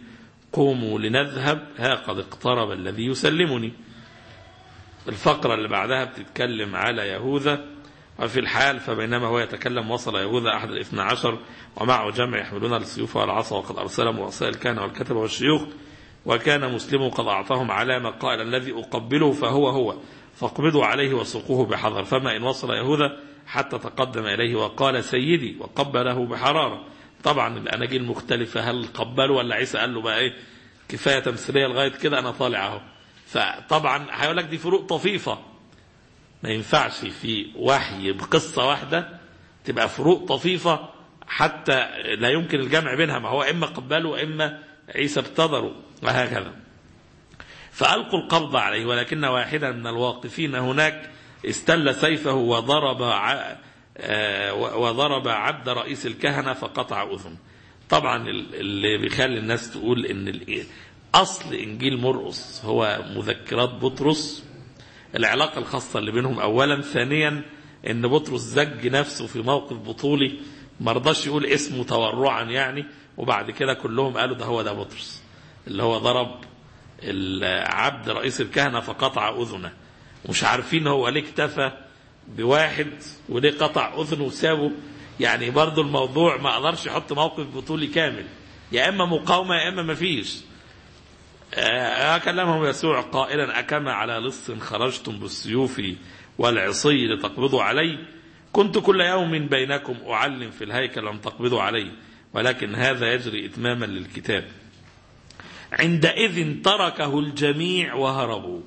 S3: قوموا لنذهب ها قد اقترب الذي يسلمني الفقرة اللي بعدها بتتكلم على يهوذا وفي الحال فبينما هو يتكلم وصل يهوذا أحد الاثنى عشر ومعه جمع يحملون السيوف والعصا وقد أرسلهم رؤساء الكهنة والكتبة والشيوخ وكان مسلم قد أعطاهم علامة قائل الذي أقبله فهو هو فاقبضوا عليه وسوقوه بحذر فما إن وصل يهوذا حتى تقدم إليه وقال سيدي وقبله بحرارة طبعا الأناجيل مختلفة هل قبله ولا عيسى قال له بقى إيه كفاية تمثيلية لغاية كده أنا طالع أهو فطبعا هيقول لك دي فروق طفيفة ما ينفعش في وحي بقصة واحدة تبقى فروق طفيفة حتى لا يمكن الجمع بينها ما هو إما قبله وإما عيسى ابتدروا وهكذا فألقوا القبض عليه ولكن واحدا من الواقفين هناك استل سيفه وضرب ع... وضرب عبد رئيس الكهنة فقطع أذن طبعا اللي بيخلي الناس تقول ان أصل إنجيل مرقس هو مذكرات بطرس العلاقة الخاصة اللي بينهم أولا ثانيا ان بطرس زج نفسه في موقف بطولي ما رضاش يقول اسمه تورعا يعني وبعد كده كلهم قالوا ده هو ده بطرس اللي هو ضرب العبد رئيس الكهنة فقطع أذنه ومش عارفين هو ليه اكتفى بواحد وليه قطع أذنه وسابه يعني برضو الموضوع ما قدرش يحط موقف بطولي كامل يا إما مقاومة يا إما مفيش آه كلمهم يسوع قائلا أكما على لص خرجتم بالسيوف والعصي لتقبضوا علي كنت كل يوم بينكم أعلم في الهيكل لم تقبضوا علي ولكن هذا يجري إتماما للكتاب عندئذ تركه الجميع وهربوا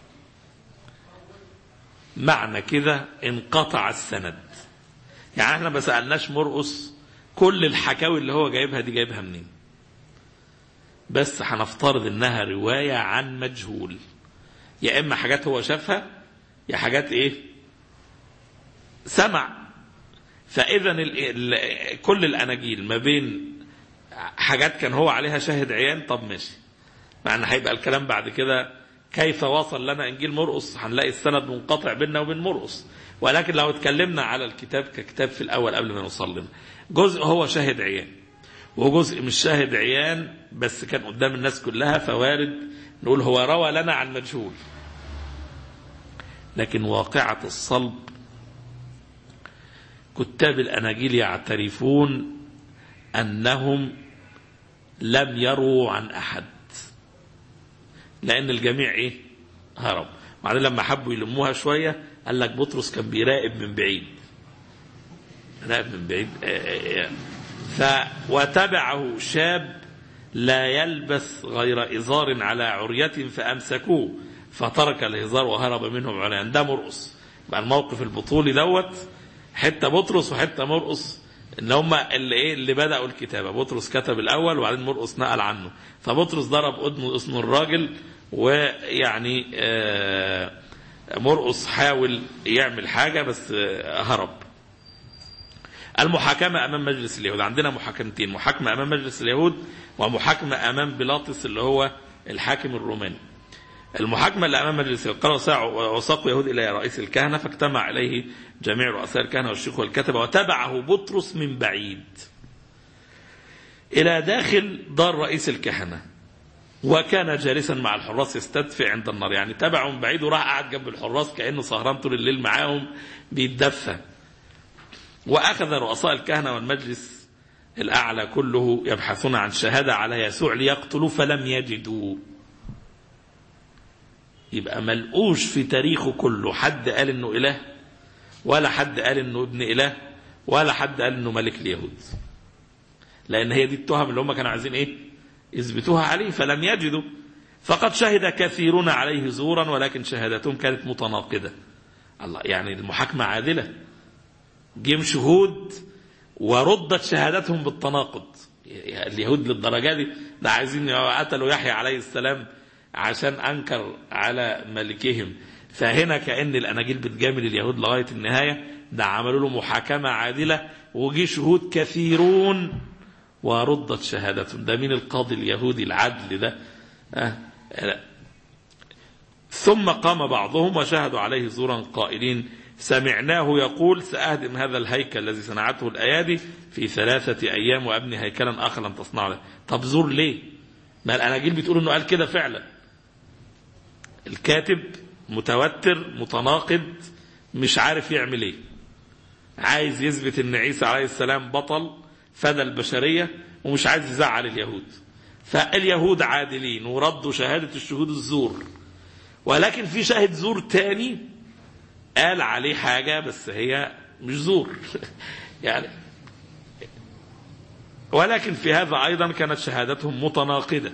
S3: معنى كده انقطع السند يعني احنا ما سألناش مرقس كل الحكاوي اللي هو جايبها دي جايبها منين بس هنفترض انها رواية عن مجهول يا اما حاجات هو شافها يا حاجات ايه سمع فاذا كل الاناجيل ما بين حاجات كان هو عليها شاهد عيان طب ماشي مع ان هيبقى الكلام بعد كده كيف وصل لنا انجيل مرقس هنلاقي السند منقطع بيننا وبين مرقس ولكن لو اتكلمنا على الكتاب ككتاب في الاول قبل ما نوصل لنا جزء هو شاهد عيان وجزء مش شاهد عيان بس كان قدام الناس كلها فوارد نقول هو روى لنا عن مجهول لكن واقعة الصلب كتاب الأناجيل يعترفون أنهم لم يروا عن أحد لأن الجميع إيه هرب وبعدين لما حبوا يلموها شوية قال لك بطرس كان بيراقب من بعيد راقب من بعيد ف وتبعه شاب لا يلبس غير إزار على عرية فأمسكوه فترك الهزار وهرب منهم عليان ده مرقص بقى الموقف البطولي دوت حتة بطرس وحتة مرقص ان هم اللي ايه اللي بداوا الكتابه بطرس كتب الاول وبعدين مرقص نقل عنه فبطرس ضرب اذنه اسم الراجل ويعني آه مرقص حاول يعمل حاجه بس آه هرب المحاكمة أمام مجلس اليهود عندنا محاكمتين محاكمة أمام مجلس اليهود ومحاكمة أمام بيلاطس اللي هو الحاكم الروماني المحاكمة اللي أمام مجلس اليهود قالوا وساقوا يهود إلى رئيس الكهنة فاجتمع إليه جميع رؤساء الكهنة والشيوخ والكتبة وتبعه بطرس من بعيد إلى داخل دار رئيس الكهنة وكان جالسا مع الحراس يستدفئ عند النار يعني تبعه من بعيد وراح قاعد جنب الحراس كأنه سهران طول الليل معاهم بيتدفى وأخذ رؤساء الكهنة والمجلس الأعلى كله يبحثون عن شهادة على يسوع ليقتلوا فلم يجدوا يبقى ملقوش في تاريخه كله حد قال انه اله ولا حد قال انه ابن اله ولا حد قال انه ملك اليهود لان هي دي التهم اللي هم كانوا عايزين ايه يثبتوها عليه فلم يجدوا فقد شهد كثيرون عليه زورا ولكن شهادتهم كانت متناقضة الله يعني المحاكمة عادلة جيم شهود وردت شهادتهم بالتناقض اليهود للدرجة دي ده عايزين قتلوا يحيى عليه السلام عشان أنكر على ملكهم فهنا كأن الأناجيل بتجامل اليهود لغاية النهاية ده عملوا له محاكمة عادلة وجي شهود كثيرون وردت شهادتهم ده مين القاضي اليهودي العدل ده أه. ثم قام بعضهم وشهدوا عليه زورا قائلين سمعناه يقول سأهدم هذا الهيكل الذي صنعته الأيادي في ثلاثة أيام وأبني هيكلا آخر لم تصنع له طب زور ليه ما الاناجيل بتقول انه قال كده فعلا الكاتب متوتر متناقض مش عارف يعمل ايه عايز يثبت ان عيسى عليه السلام بطل فدى البشريه ومش عايز يزعل اليهود فاليهود عادلين وردوا شهاده الشهود الزور ولكن في شاهد زور تاني قال عليه حاجه بس هي مش زور يعني ولكن في هذا ايضا كانت شهادتهم متناقضه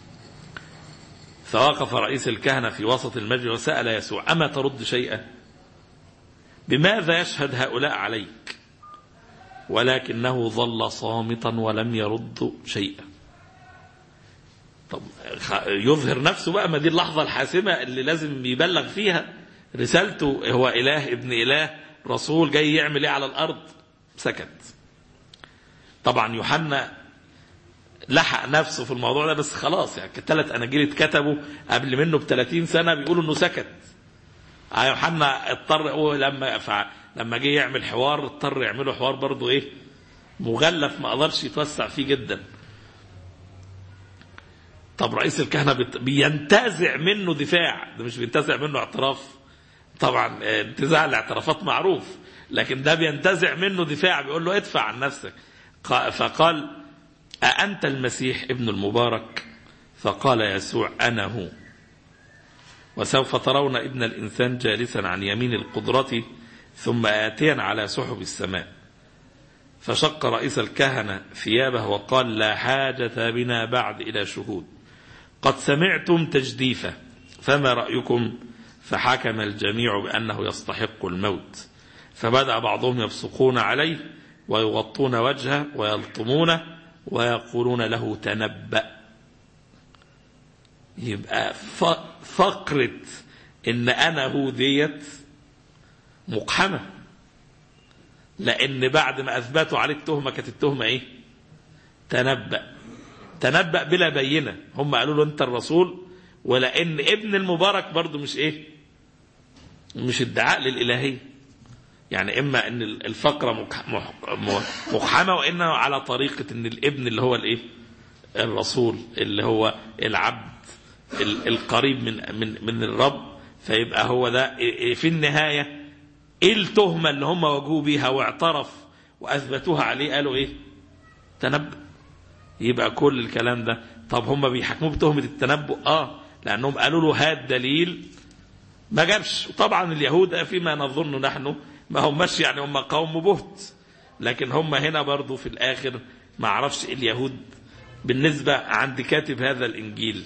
S3: فوقف رئيس الكهنه في وسط المجلس وسال يسوع اما ترد شيئا بماذا يشهد هؤلاء عليك ولكنه ظل صامتا ولم يرد شيئا طب يظهر نفسه بقى ما دي اللحظة الحاسمة اللي لازم يبلغ فيها رسالته هو إله ابن إله رسول جاي يعمل إيه على الأرض سكت طبعا يوحنا لحق نفسه في الموضوع ده بس خلاص يعني ثلاث أناجيل اتكتبوا قبل منه ب 30 سنة بيقولوا إنه سكت يوحنا اضطر لما فع... لما جه يعمل حوار اضطر يعمله حوار برضه ايه مغلف ما قدرش يتوسع فيه جدا طب رئيس الكهنه بت... بينتزع منه دفاع ده مش بينتزع منه اعتراف طبعا انتزاع الاعترافات معروف لكن ده بينتزع منه دفاع بيقول له ادفع عن نفسك فقال أأنت المسيح ابن المبارك فقال يسوع أنا هو وسوف ترون ابن الإنسان جالسا عن يمين القدرة ثم آتيا على سحب السماء فشق رئيس الكهنة ثيابه وقال لا حاجة بنا بعد إلى شهود قد سمعتم تجديفه فما رأيكم فحكم الجميع بأنه يستحق الموت فبدأ بعضهم يبصقون عليه ويغطون وجهه ويلطمونه ويقولون له تنبأ يبقى فقرة ان انا هو ديت مقحمة لان بعد ما اثبتوا عليه التهمة كانت التهمة ايه تنبأ تنبأ بلا بينة هم قالوا له انت الرسول ولان ابن المبارك برضو مش ايه مش ادعاء للالهية يعني اما ان الفقرة مقحمة وانه على طريقة ان الابن اللي هو الايه الرسول اللي هو العبد القريب من من من الرب فيبقى هو ده في النهايه ايه التهمه اللي هم واجهوا بيها واعترف واثبتوها عليه قالوا ايه؟ تنبؤ يبقى كل الكلام ده طب هم بيحكموه بتهمه التنبؤ اه لانهم قالوا له هات دليل ما جابش وطبعا اليهود فيما نظن نحن ما هماش يعني هم قوم بهت لكن هم هنا برضو في الاخر ما اعرفش اليهود بالنسبه عند كاتب هذا الانجيل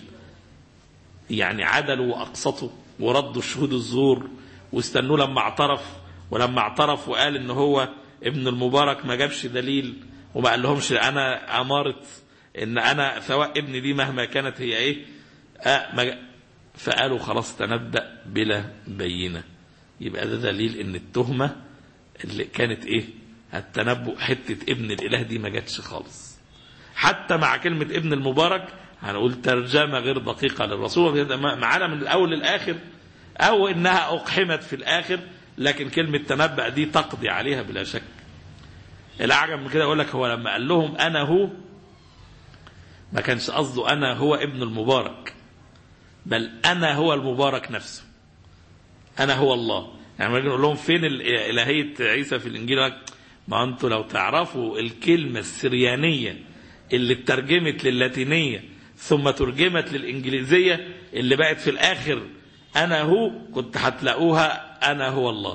S3: يعني عدلوا واقسطوا وردوا الشهود الزور واستنوه لما اعترف ولما اعترف وقال ان هو ابن المبارك ما جابش دليل وما قال لهمش انا اماره ان انا سواء ابني دي مهما كانت هي ايه آه ما فقالوا خلاص تنبأ بلا بينه يبقى ده دليل ان التهمه اللي كانت ايه التنبؤ حته ابن الاله دي ما جاتش خالص حتى مع كلمه ابن المبارك هنقول ترجمة غير دقيقة للرسول معانا من الأول للآخر أو إنها أقحمت في الآخر لكن كلمة تنبأ دي تقضي عليها بلا شك الأعجب من كده يقول لك هو لما قال لهم أنا هو ما كانش قصده أنا هو ابن المبارك بل أنا هو المبارك نفسه أنا هو الله يعني نقول لهم فين إلهية عيسى في الإنجيل ما أنتوا لو تعرفوا الكلمة السريانية اللي اترجمت للاتينية ثم ترجمت للإنجليزية اللي بقت في الآخر أنا هو كنت هتلاقوها أنا هو الله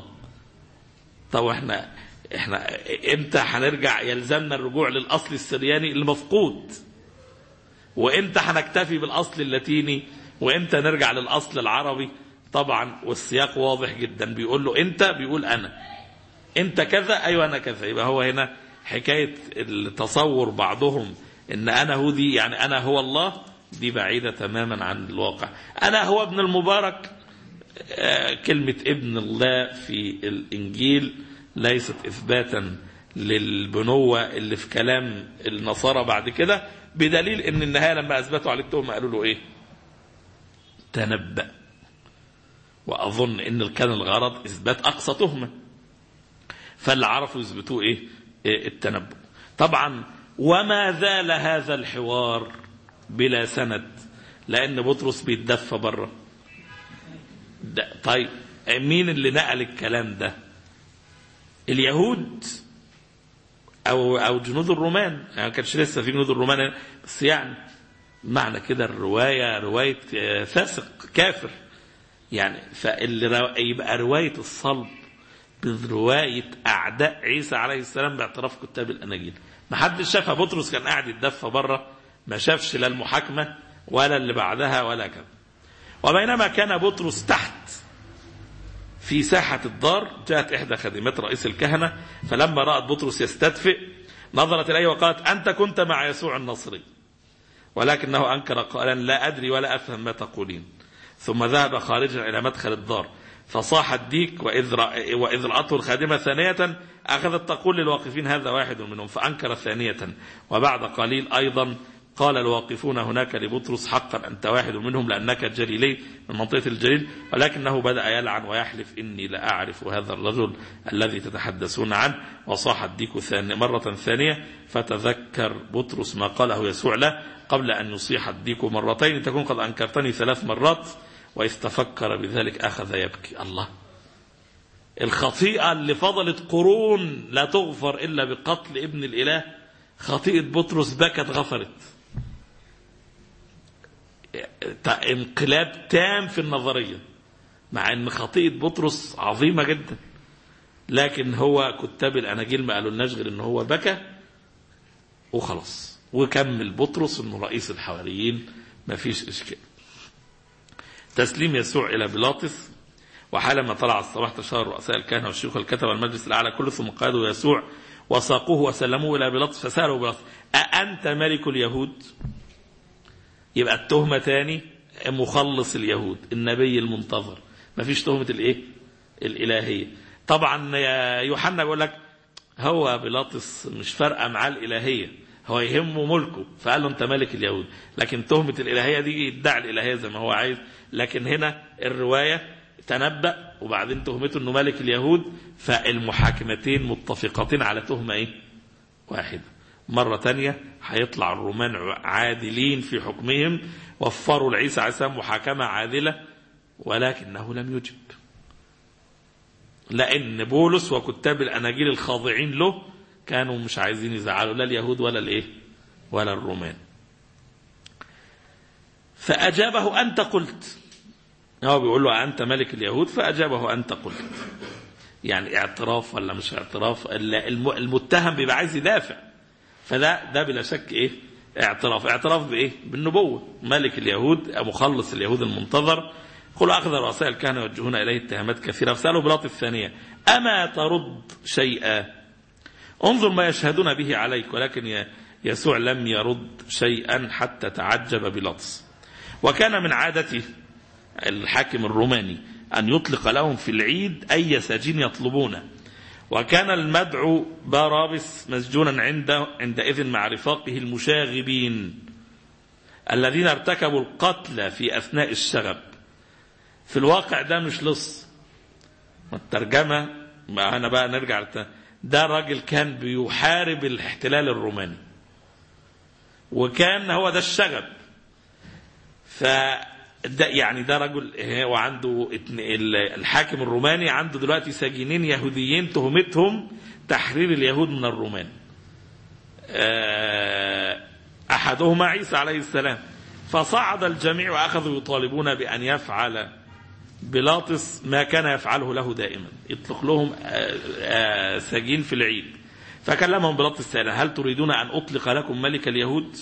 S3: طب احنا احنا امتى هنرجع يلزمنا الرجوع للأصل السرياني المفقود وامتى هنكتفي بالأصل اللاتيني وامتى نرجع للأصل العربي طبعا والسياق واضح جدا بيقول له انت بيقول انا انت كذا ايوه انا كذا يبقى هو هنا حكايه التصور بعضهم ان انا هو دي يعني انا هو الله دي بعيده تماما عن الواقع انا هو ابن المبارك آه كلمه ابن الله في الانجيل ليست اثباتا للبنوه اللي في كلام النصارى بعد كده بدليل ان النهايه لما اثبتوا عليه التهمه قالوا له ايه تنبأ واظن ان كان الغرض اثبات اقصى تهمه فاللي عرفوا يثبتوه ايه, إيه التنبؤ طبعا وما زال هذا الحوار بلا سند لأن بطرس بيتدفى بره ده طيب مين اللي نقل الكلام ده اليهود او او جنود الرومان يعني ما كانش لسه في جنود الرومان بس يعني معنى كده الروايه روايه آه، فاسق كافر يعني فاللي رو- يبقى روايه الصلب بروايه اعداء عيسى عليه السلام باعتراف كتاب الاناجيل ما حدش شافها بطرس كان قاعد يتدفى بره ما شافش لا المحاكمه ولا اللي بعدها ولا كذا وبينما كان بطرس تحت في ساحة الدار جاءت إحدى خادمات رئيس الكهنة فلما رأت بطرس يستدفئ نظرت إليه وقالت أنت كنت مع يسوع النصري ولكنه أنكر قائلا لا أدري ولا أفهم ما تقولين ثم ذهب خارجا إلى مدخل الدار فصاح الديك وإذ, رأ... وإذ رأته الخادمة ثانية أخذت تقول للواقفين هذا واحد منهم فأنكر ثانية وبعد قليل أيضا قال الواقفون هناك لبطرس حقا أنت واحد منهم لأنك جليلي من منطقة الجليل ولكنه بدأ يلعن ويحلف إني لأعرف هذا الرجل الذي تتحدثون عنه وصاح الديك ثاني مرة ثانية فتذكر بطرس ما قاله يسوع له قبل أن يصيح الديك مرتين تكون قد أنكرتني ثلاث مرات وإذ تفكر بذلك أخذ يبكي الله الخطيئة اللي فضلت قرون لا تغفر إلا بقتل ابن الإله خطيئة بطرس بكت غفرت انقلاب تام في النظرية مع ان خطيئة بطرس عظيمة جدا لكن هو كتاب الاناجيل ما قالوا لناش غير ان هو بكى وخلاص وكمل بطرس انه رئيس الحواريين ما فيش اشكال تسليم يسوع الى بيلاطس وحالما طلع الصباح تشار رؤساء الكهنه والشيوخ الكتبه والمجلس الاعلى كله ثم قادوا يسوع وساقوه وسلموه الى بيلاطس فسالوا بيلاطس أأنت ملك اليهود؟ يبقى التهمة تاني مخلص اليهود النبي المنتظر ما فيش تهمة الايه الإلهية طبعا يا يوحنا بيقول لك هو بيلاطس مش فارقة معاه الإلهية هو يهمه ملكه فقال له انت ملك اليهود لكن تهمة الإلهية دي يدعي الإلهية زي ما هو عايز لكن هنا الرواية تنبأ وبعدين تهمته انه ملك اليهود فالمحاكمتين متفقتين على تهمة ايه واحدة مرة تانية هيطلع الرومان عادلين في حكمهم وفروا لعيسى عليه السلام محاكمة عادلة ولكنه لم يجب لأن بولس وكتاب الأناجيل الخاضعين له كانوا مش عايزين يزعلوا لا اليهود ولا الإيه ولا الرومان فأجابه أنت قلت هو بيقول له أنت ملك اليهود فأجابه أنت قلت يعني اعتراف ولا مش اعتراف المتهم بيبقى عايز يدافع فده ده بلا شك ايه اعتراف اعتراف بايه بالنبوه ملك اليهود مخلص اليهود المنتظر قل اخذ رؤساء الكهنه يوجهون اليه اتهامات كثيره فسالوا بلاط الثانيه اما ترد شيئا انظر ما يشهدون به عليك ولكن يسوع لم يرد شيئا حتى تعجب بيلاطس وكان من عادته الحاكم الروماني ان يطلق لهم في العيد اي سجين يطلبونه وكان المدعو بارابس مسجونا عند عندئذ مع رفاقه المشاغبين الذين ارتكبوا القتل في اثناء الشغب في الواقع ده مش لص الترجمه ما انا بقى نرجع لت... ده راجل كان بيحارب الاحتلال الروماني وكان هو ده الشغب ف ده يعني ده رجل وعنده الحاكم الروماني عنده دلوقتي سجينين يهوديين تهمتهم تحرير اليهود من الرومان أحدهما عيسى عليه السلام فصعد الجميع وأخذوا يطالبون بأن يفعل بيلاطس ما كان يفعله له دائما يطلق لهم سجين في العيد فكلمهم بيلاطس سأله هل تريدون أن أطلق لكم ملك اليهود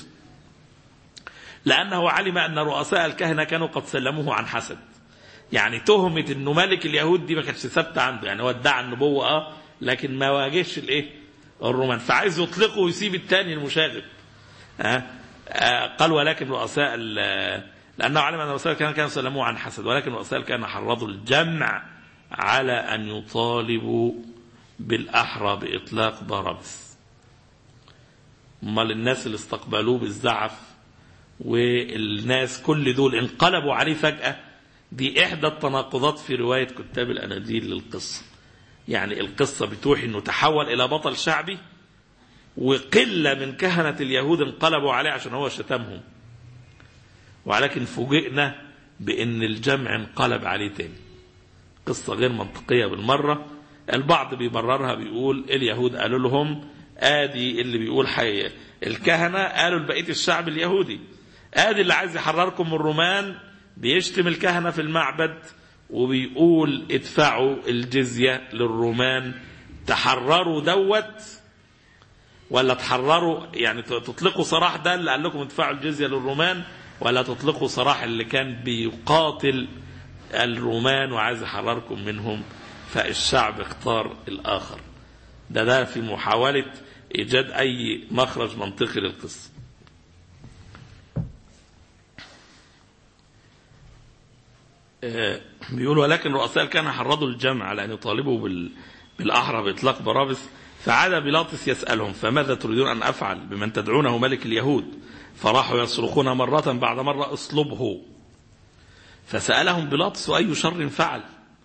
S3: لأنه علم أن رؤساء الكهنة كانوا قد سلموه عن حسد يعني تهمة أنه ملك اليهود دي ما كانتش ثابتة عنده يعني هو ادعى النبوة اه لكن ما واجهش الايه الرومان فعايز يطلقه ويسيب الثاني المشاغب آه آه قال ولكن رؤساء لأنه علم أن رؤساء الكهنة كانوا سلموه عن حسد ولكن رؤساء الكهنة حرضوا الجمع على أن يطالبوا بالأحرى بإطلاق بارابس امال الناس اللي استقبلوه بالزعف والناس كل دول انقلبوا عليه فجأة دي إحدى التناقضات في رواية كتاب الأناجيل للقصة يعني القصة بتوحي أنه تحول إلى بطل شعبي وقلة من كهنة اليهود انقلبوا عليه عشان هو شتمهم ولكن فوجئنا بأن الجمع انقلب عليه تاني قصة غير منطقية بالمرة البعض بيبررها بيقول اليهود قالوا لهم ادي اللي بيقول حي الكهنة قالوا لبقية الشعب اليهودي ادي اللي عايز يحرركم من الرومان بيشتم الكهنة في المعبد وبيقول ادفعوا الجزية للرومان تحرروا دوت ولا تحرروا يعني تطلقوا سراح ده اللي قال لكم ادفعوا الجزية للرومان ولا تطلقوا سراح اللي كان بيقاتل الرومان وعايز يحرركم منهم فالشعب اختار الآخر ده ده في محاولة إيجاد أي مخرج منطقي للقصة بيقول ولكن رؤساء الكهنة حرضوا الجمع على أن يطالبوا بال... بالأحرى بإطلاق بارابس فعاد بيلاطس يسألهم فماذا تريدون أن أفعل بمن تدعونه ملك اليهود فراحوا يصرخون مرة بعد مرة اصلبه فسألهم بيلاطس أي شر فعل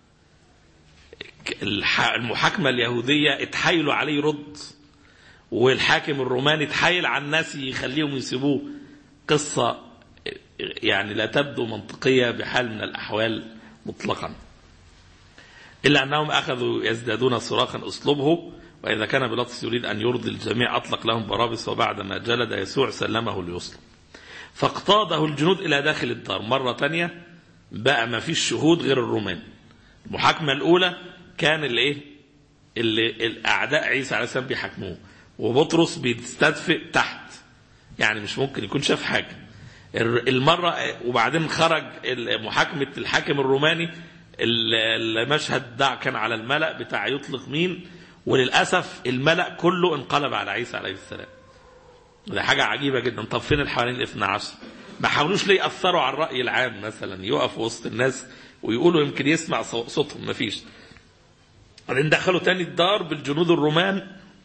S3: المحاكمة اليهودية اتحايلوا عليه يرد والحاكم الروماني اتحايل على الناس يخليهم يسيبوه قصة يعني لا تبدو منطقية بحال من الأحوال مطلقا إلا أنهم أخذوا يزدادون صراخا أسلوبه وإذا كان بيلاطس يريد أن يرضي الجميع أطلق لهم بارابس وبعدما جلد يسوع سلمه ليصلب فاقتاده الجنود إلى داخل الدار مرة تانية بقى ما فيش شهود غير الرومان المحاكمة الأولى كان اللي إيه اللي الأعداء عيسى عليه السلام بيحاكموه وبطرس بيستدفئ تحت يعني مش ممكن يكون شاف حاجة المرة وبعدين خرج محاكمة الحاكم الروماني المشهد ده كان على الملأ بتاع يطلق مين وللأسف الملأ كله انقلب على عيسى عليه السلام ده حاجة عجيبة جدا طب فين الحوالين الاثنى عشر ما حاولوش ليه يأثروا على الرأي العام مثلا يقفوا وسط الناس ويقولوا يمكن يسمع صوتهم ما فيش بعدين دخلوا تاني الدار بالجنود الرومان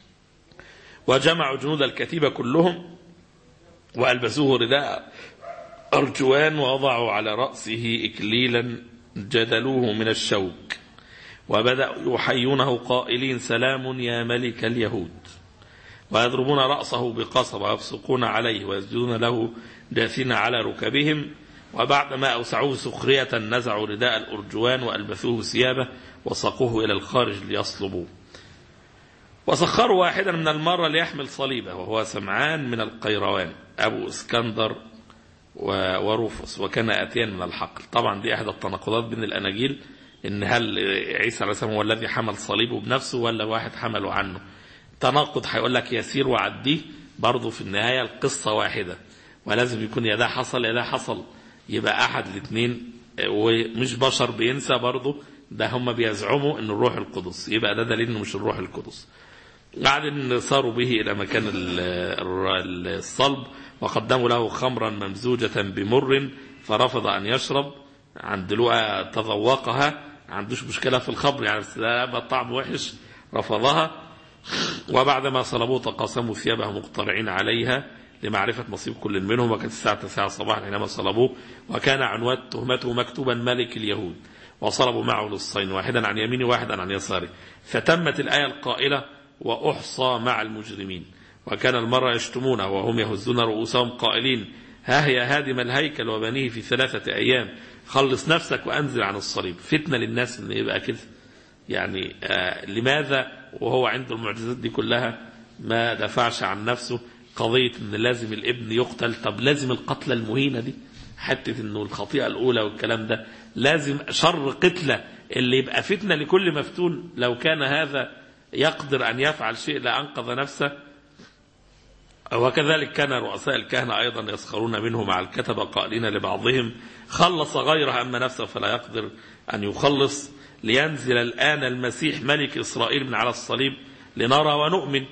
S3: وجمعوا جنود الكتيبة كلهم وألبسوه رداء أرجوان ووضعوا على رأسه إكليلا جدلوه من الشوك وبدأوا يحيونه قائلين سلام يا ملك اليهود ويضربون رأسه بقصب ويبصقون عليه ويسجدون له جاثين على ركبهم وبعدما أوسعوه سخرية نزعوا رداء الأرجوان وألبثوه ثيابه وسقوه إلى الخارج ليصلبوه وسخروا واحدا من المرة ليحمل صليبه وهو سمعان من القيروان أبو اسكندر وروفوس وكان أتيا من الحقل طبعا دي أحد التناقضات بين الأناجيل إن هل عيسى عليه السلام هو الذي حمل صليبه بنفسه ولا واحد حمله عنه تناقض هيقول لك يسير وعديه برضه في النهاية القصة واحدة ولازم يكون يا ده حصل يا ده حصل يبقى أحد الاثنين ومش بشر بينسى برضه ده هم بيزعموا ان الروح القدس يبقى ده دليل انه مش الروح القدس بعدين صاروا به الى مكان الصلب وقدموا له خمرا ممزوجة بمر فرفض ان يشرب عند لقى تذوقها عندوش مشكلة في الخمر يعني بس ده طعم وحش رفضها وبعدما صلبوه تقاسموا ثيابه مقترعين عليها لمعرفة نصيب كل منهم وكانت الساعة 9 صباحا حينما صلبوه وكان عنوان تهمته مكتوبا ملك اليهود وصلبوا معه نصين واحدا عن يمينه واحدا عن يساره فتمت الآية القائلة وأحصى مع المجرمين وكان المرة يشتمونه وهم يهزون رؤوسهم قائلين ها هي هادم الهيكل وبنيه في ثلاثة أيام خلص نفسك وأنزل عن الصليب فتنة للناس إن يبقى كده يعني آه لماذا وهو عنده المعجزات دي كلها ما دفعش عن نفسه قضية إن لازم الابن يقتل طب لازم القتلة المهينة دي حتة إنه الخطيئة الأولى والكلام ده لازم شر قتلة اللي يبقى فتنة لكل مفتون لو كان هذا يقدر أن يفعل شيء لأنقذ نفسه وكذلك كان رؤساء الكهنة أيضا يسخرون منه مع الكتبة قائلين لبعضهم خلص غيره أما نفسه فلا يقدر أن يخلص لينزل الآن المسيح ملك إسرائيل من على الصليب لنرى ونؤمن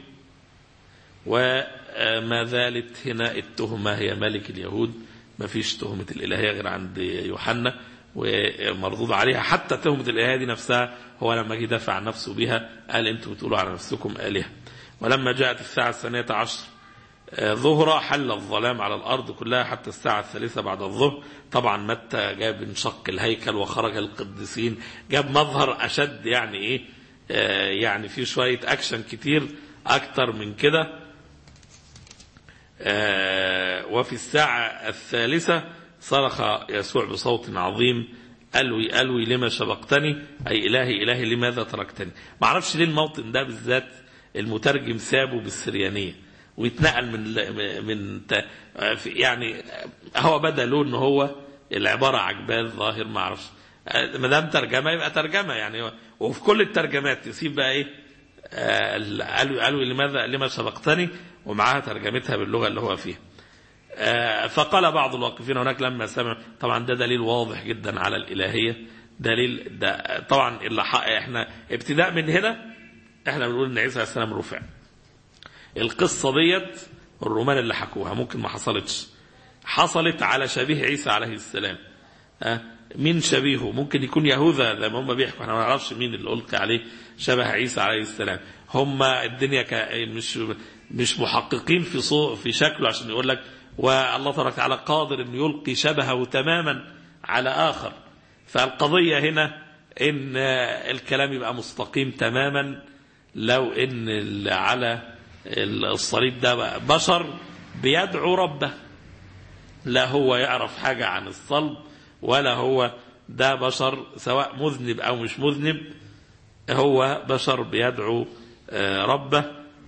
S3: وما زالت هنا التهمة هي ملك اليهود ما فيش تهمة الإلهية غير عند يوحنا ومردود عليها حتى تهمة الإلهية دي نفسها هو لما جه دافع عن نفسه بها قال أنتم بتقولوا على نفسكم آلهة ولما جاءت الساعة الثانية عشر ظهرة حل الظلام على الأرض كلها حتى الساعة الثالثة بعد الظهر طبعا متى جاب انشق الهيكل وخرج القديسين جاب مظهر أشد يعني إيه يعني في شوية أكشن كتير أكتر من كده وفي الساعة الثالثة صرخ يسوع بصوت عظيم ألوي ألوي لما شبقتني أي إلهي إلهي لماذا تركتني ما اعرفش ليه الموطن ده بالذات المترجم سابه بالسريانية ويتنقل من من يعني هو بدا له ان هو العباره عجباه الظاهر ما اعرفش ما دام ترجمه يبقى ترجمه يعني وفي كل الترجمات تسيب بقى ايه قالوا قالوا لماذا لما سبقتني ومعاها ترجمتها باللغه اللي هو فيها فقال بعض الواقفين هناك لما سمع طبعا ده دليل واضح جدا على الالهيه دليل ده طبعا اللي احنا ابتداء من هنا احنا بنقول ان عيسى عليه السلام رفع القصه ديت الرومان اللي حكوها ممكن ما حصلتش حصلت على شبيه عيسى عليه السلام ها مين شبيهه ممكن يكون يهوذا زي ما هم بيحكوا احنا ما نعرفش مين اللي القي عليه شبه عيسى عليه السلام هم الدنيا ك... مش مش محققين في صو... في شكله عشان يقول لك والله تبارك وتعالى قادر انه يلقي شبهه تماما على اخر فالقضيه هنا ان الكلام يبقى مستقيم تماما لو ان على الصليب ده بشر بيدعو ربه لا هو يعرف حاجة عن الصلب ولا هو ده بشر سواء مذنب أو مش مذنب هو بشر بيدعو ربه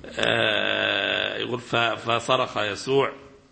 S3: يقول فصرخ يسوع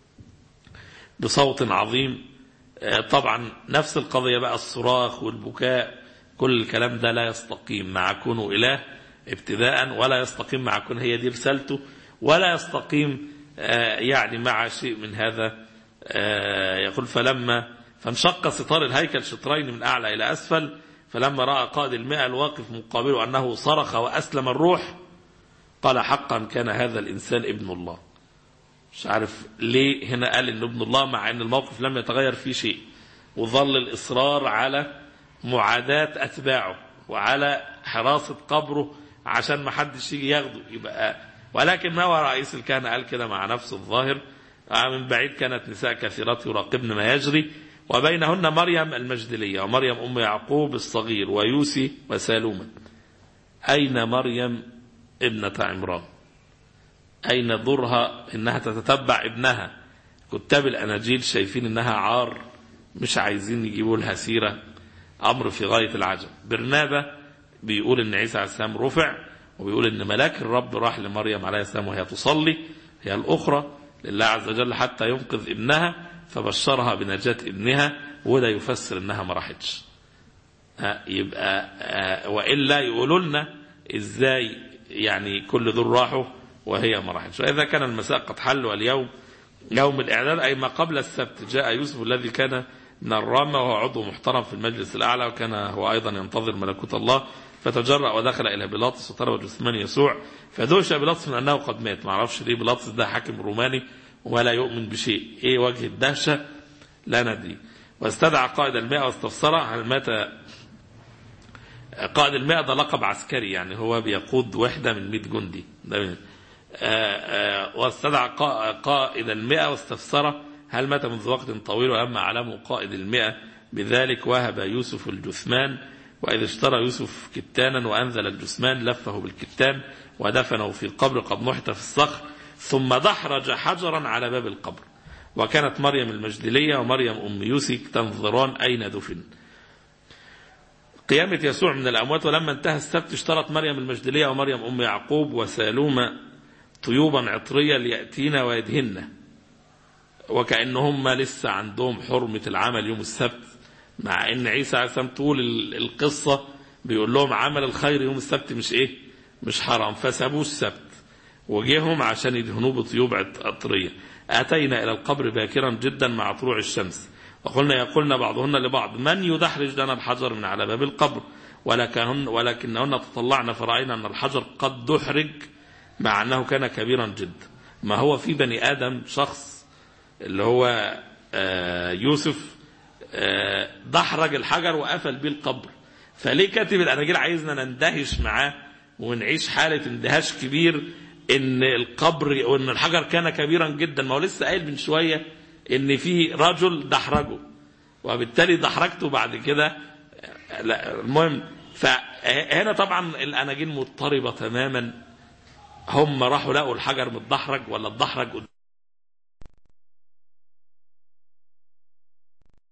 S3: بصوت عظيم طبعا نفس القضية بقى الصراخ والبكاء كل الكلام ده لا يستقيم مع كونه إله ابتداء ولا يستقيم مع كون هي دي رسالته ولا يستقيم يعني مع شيء من هذا يقول فلما فانشق ستار الهيكل شطرين من أعلى إلى أسفل فلما رأى قائد المئة الواقف مقابله أنه صرخ وأسلم الروح قال حقا كان هذا الإنسان ابن الله مش عارف ليه هنا قال إنه ابن الله مع أن الموقف لم يتغير فيه شيء وظل الإصرار على معاداة أتباعه وعلى حراسة قبره عشان ما حدش يجي ياخده يبقى ولكن ما هو رئيس الكهنة قال كده مع نفسه الظاهر من بعيد كانت نساء كثيرات يراقبن ما يجري وبينهن مريم المجدلية ومريم أم يعقوب الصغير ويوسي وسالومة أين مريم ابنة عمران أين ضرها إنها تتتبع ابنها كتاب الأناجيل شايفين إنها عار مش عايزين يجيبوا لها سيرة أمر في غاية العجب برنابة بيقول إن عيسى عليه السلام رفع وبيقول إن ملاك الرب راح لمريم عليه السلام وهي تصلي هي الأخرى لله عز وجل حتى ينقذ ابنها فبشرها بنجاة ابنها وده يفسر انها ما راحتش يبقى والا يقولوا لنا ازاي يعني كل دول راحوا وهي ما راحتش واذا كان المساء قد حل واليوم يوم الاعداد اي ما قبل السبت جاء يوسف الذي كان من الرامة وهو عضو محترم في المجلس الأعلى وكان هو أيضا ينتظر ملكوت الله فتجرأ ودخل إلى بيلاطس وطلب جثمان يسوع فدوش بيلاطس من أنه قد مات ما اعرفش ليه بيلاطس ده حاكم روماني ولا يؤمن بشيء إيه وجه الدهشة لا ندري واستدعى قائد المئة واستفسر هل مات قائد المئة ده لقب عسكري يعني هو بيقود وحدة من 100 جندي ده من واستدعى قائد المئة واستفسر هل مات منذ وقت طويل ولما أعلمه قائد المئة بذلك وهب يوسف الجثمان وإذا اشترى يوسف كتانا وأنزل الجثمان لفه بالكتان ودفنه في القبر قد نحت في الصخر ثم دحرج حجرا على باب القبر وكانت مريم المجدلية ومريم أم يوسف تنظران أين دفن قيامة يسوع من الأموات ولما انتهى السبت اشترت مريم المجدلية ومريم أم يعقوب وسالومة طيوبا عطرية ليأتين ويدهن وكأنهم لسه عندهم حرمة العمل يوم السبت مع ان عيسى عليه السلام طول القصة بيقول لهم عمل الخير يوم السبت مش ايه مش حرام فسابوه السبت وجيهم عشان يدهنوه بطيوب عطرية أتينا إلى القبر باكرا جدا مع طلوع الشمس وقلنا يقولن بعضهن لبعض من يدحرج لنا الحجر من على باب القبر ولكنهن, ولكنهن تطلعن فرأينا أن الحجر قد دحرج مع أنه كان كبيرا جدا ما هو في بني آدم شخص اللي هو يوسف دحرج الحجر وقفل بيه القبر فليه كاتب الأناجيل عايزنا نندهش معاه ونعيش حالة اندهاش كبير ان القبر وان الحجر كان كبيرا جدا ما هو لسه قايل من شوية ان في رجل دحرجه وبالتالي دحرجته بعد كده لا المهم فهنا طبعا الاناجيل مضطربه تماما هم راحوا لقوا الحجر متدحرج ولا اتدحرج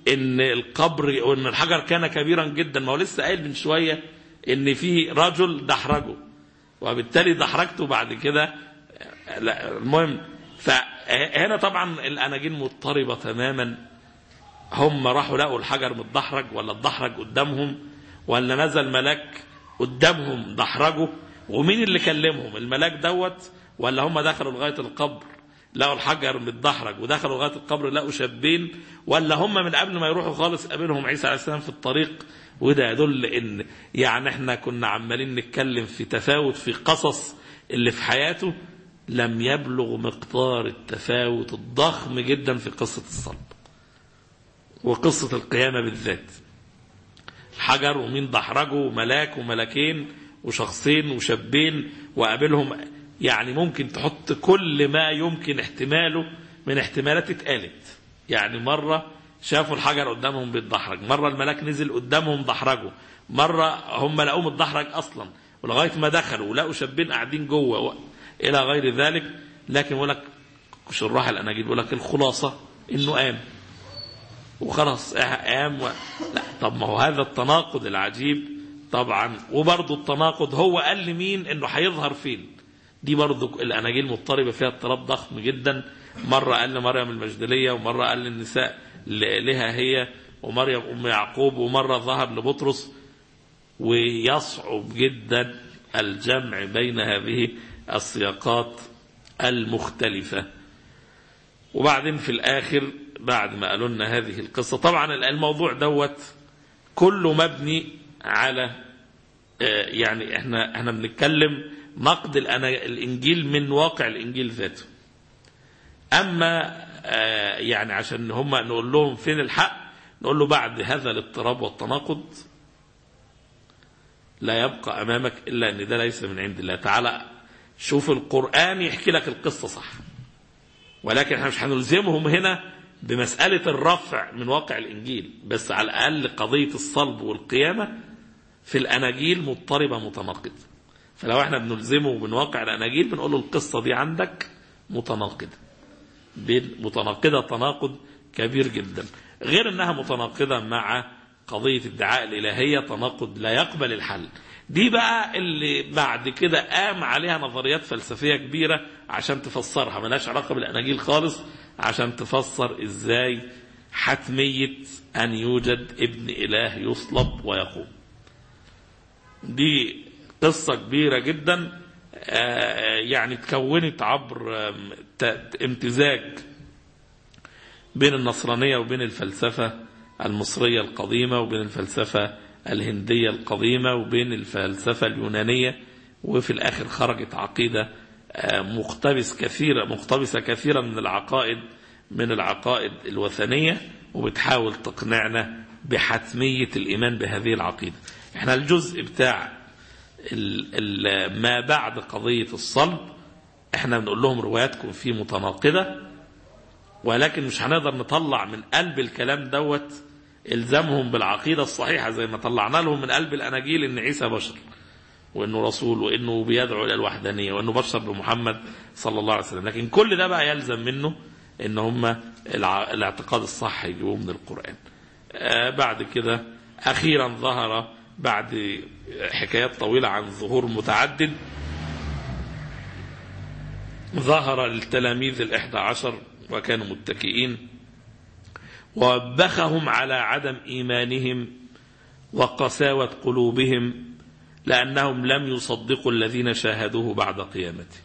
S3: ان القبر وان الحجر كان كبيرا جدا ما هو لسه قايل من شويه ان في رجل دحرجه وبالتالي دحرجته بعد كده لا المهم فهنا طبعا الاناجيل مضطربه تماما هم راحوا لقوا الحجر متدحرج ولا اتدحرج قدامهم ولا نزل ملاك قدامهم دحرجه ومين اللي كلمهم الملاك دوت ولا هم دخلوا لغايه القبر لقوا الحجر متدحرج ودخلوا لغايه القبر لقوا شابين ولا هم من قبل ما يروحوا خالص قابلهم عيسى عليه السلام في الطريق وده يدل ان يعني احنا كنا عمالين نتكلم في تفاوت في قصص اللي في حياته لم يبلغ مقدار التفاوت الضخم جدا في قصه الصلب وقصه القيامه بالذات حجر ومين دحرجه ملاك وملاكين وشخصين وشابين وقابلهم يعني ممكن تحط كل ما يمكن احتماله من احتمالات اتقالت يعني مرة شافوا الحجر قدامهم بيتدحرج مرة الملاك نزل قدامهم دحرجه مرة هم لقوه متدحرج أصلا ولغاية ما دخلوا ولقوا شابين قاعدين جوه و... إلى غير ذلك لكن يقول لك شراح الأناجيل بيقول لك الخلاصة إنه قام وخلاص قام و... لا طب ما هو هذا التناقض العجيب طبعا وبرضه التناقض هو قال لمين انه هيظهر فين دي برضه الاناجيل مضطربه فيها اضطراب ضخم جدا مره قال لمريم المجدليه ومره قال للنساء لها هي ومريم ام يعقوب ومره ظهر لبطرس ويصعب جدا الجمع بين هذه السياقات المختلفه وبعدين في الاخر بعد ما قالوا لنا هذه القصه طبعا الموضوع دوت كله مبني على يعني احنا احنا بنتكلم نقد الانجيل من واقع الانجيل ذاته اما يعني عشان هم نقول لهم فين الحق نقول له بعد هذا الاضطراب والتناقض لا يبقى امامك الا ان ده ليس من عند الله تعالى شوف القران يحكي لك القصه صح ولكن احنا مش هنلزمهم هنا بمساله الرفع من واقع الانجيل بس على الاقل قضيه الصلب والقيامه في الاناجيل مضطربه متناقضه فلو احنا بنلزمه من واقع الاناجيل بنقول له القصه دي عندك متناقضه متناقضه تناقض كبير جدا غير انها متناقضه مع قضيه ادعاء الالهيه تناقض لا يقبل الحل دي بقى اللي بعد كده قام عليها نظريات فلسفيه كبيره عشان تفسرها ملهاش علاقه بالاناجيل خالص عشان تفسر ازاي حتميه ان يوجد ابن اله يصلب ويقوم دي قصة كبيرة جدا يعني تكونت عبر امتزاج بين النصرانية وبين الفلسفة المصرية القديمة وبين الفلسفة الهندية القديمة وبين الفلسفة اليونانية وفي الآخر خرجت عقيدة مقتبس كثيرة مقتبسة كثيرا من العقائد من العقائد الوثنية وبتحاول تقنعنا بحتمية الإيمان بهذه العقيدة احنا الجزء بتاع ال ال ما بعد قضية الصلب احنا بنقول لهم رواياتكم فيه متناقضة ولكن مش هنقدر نطلع من قلب الكلام دوت الزامهم بالعقيدة الصحيحة زي ما طلعنا لهم من قلب الأناجيل ان عيسى بشر وانه رسول وانه بيدعو الى الوحدانية وانه بشر بمحمد صلى الله عليه وسلم لكن كل ده بقى يلزم منه ان هم الاعتقاد الصح يجيبوه من القرآن آه بعد كده اخيرا ظهر بعد حكايات طويلة عن ظهور متعدد ظهر للتلاميذ الإحدى عشر وكانوا متكئين ووبخهم على عدم إيمانهم وقساوة قلوبهم لأنهم لم يصدقوا الذين شاهدوه بعد قيامته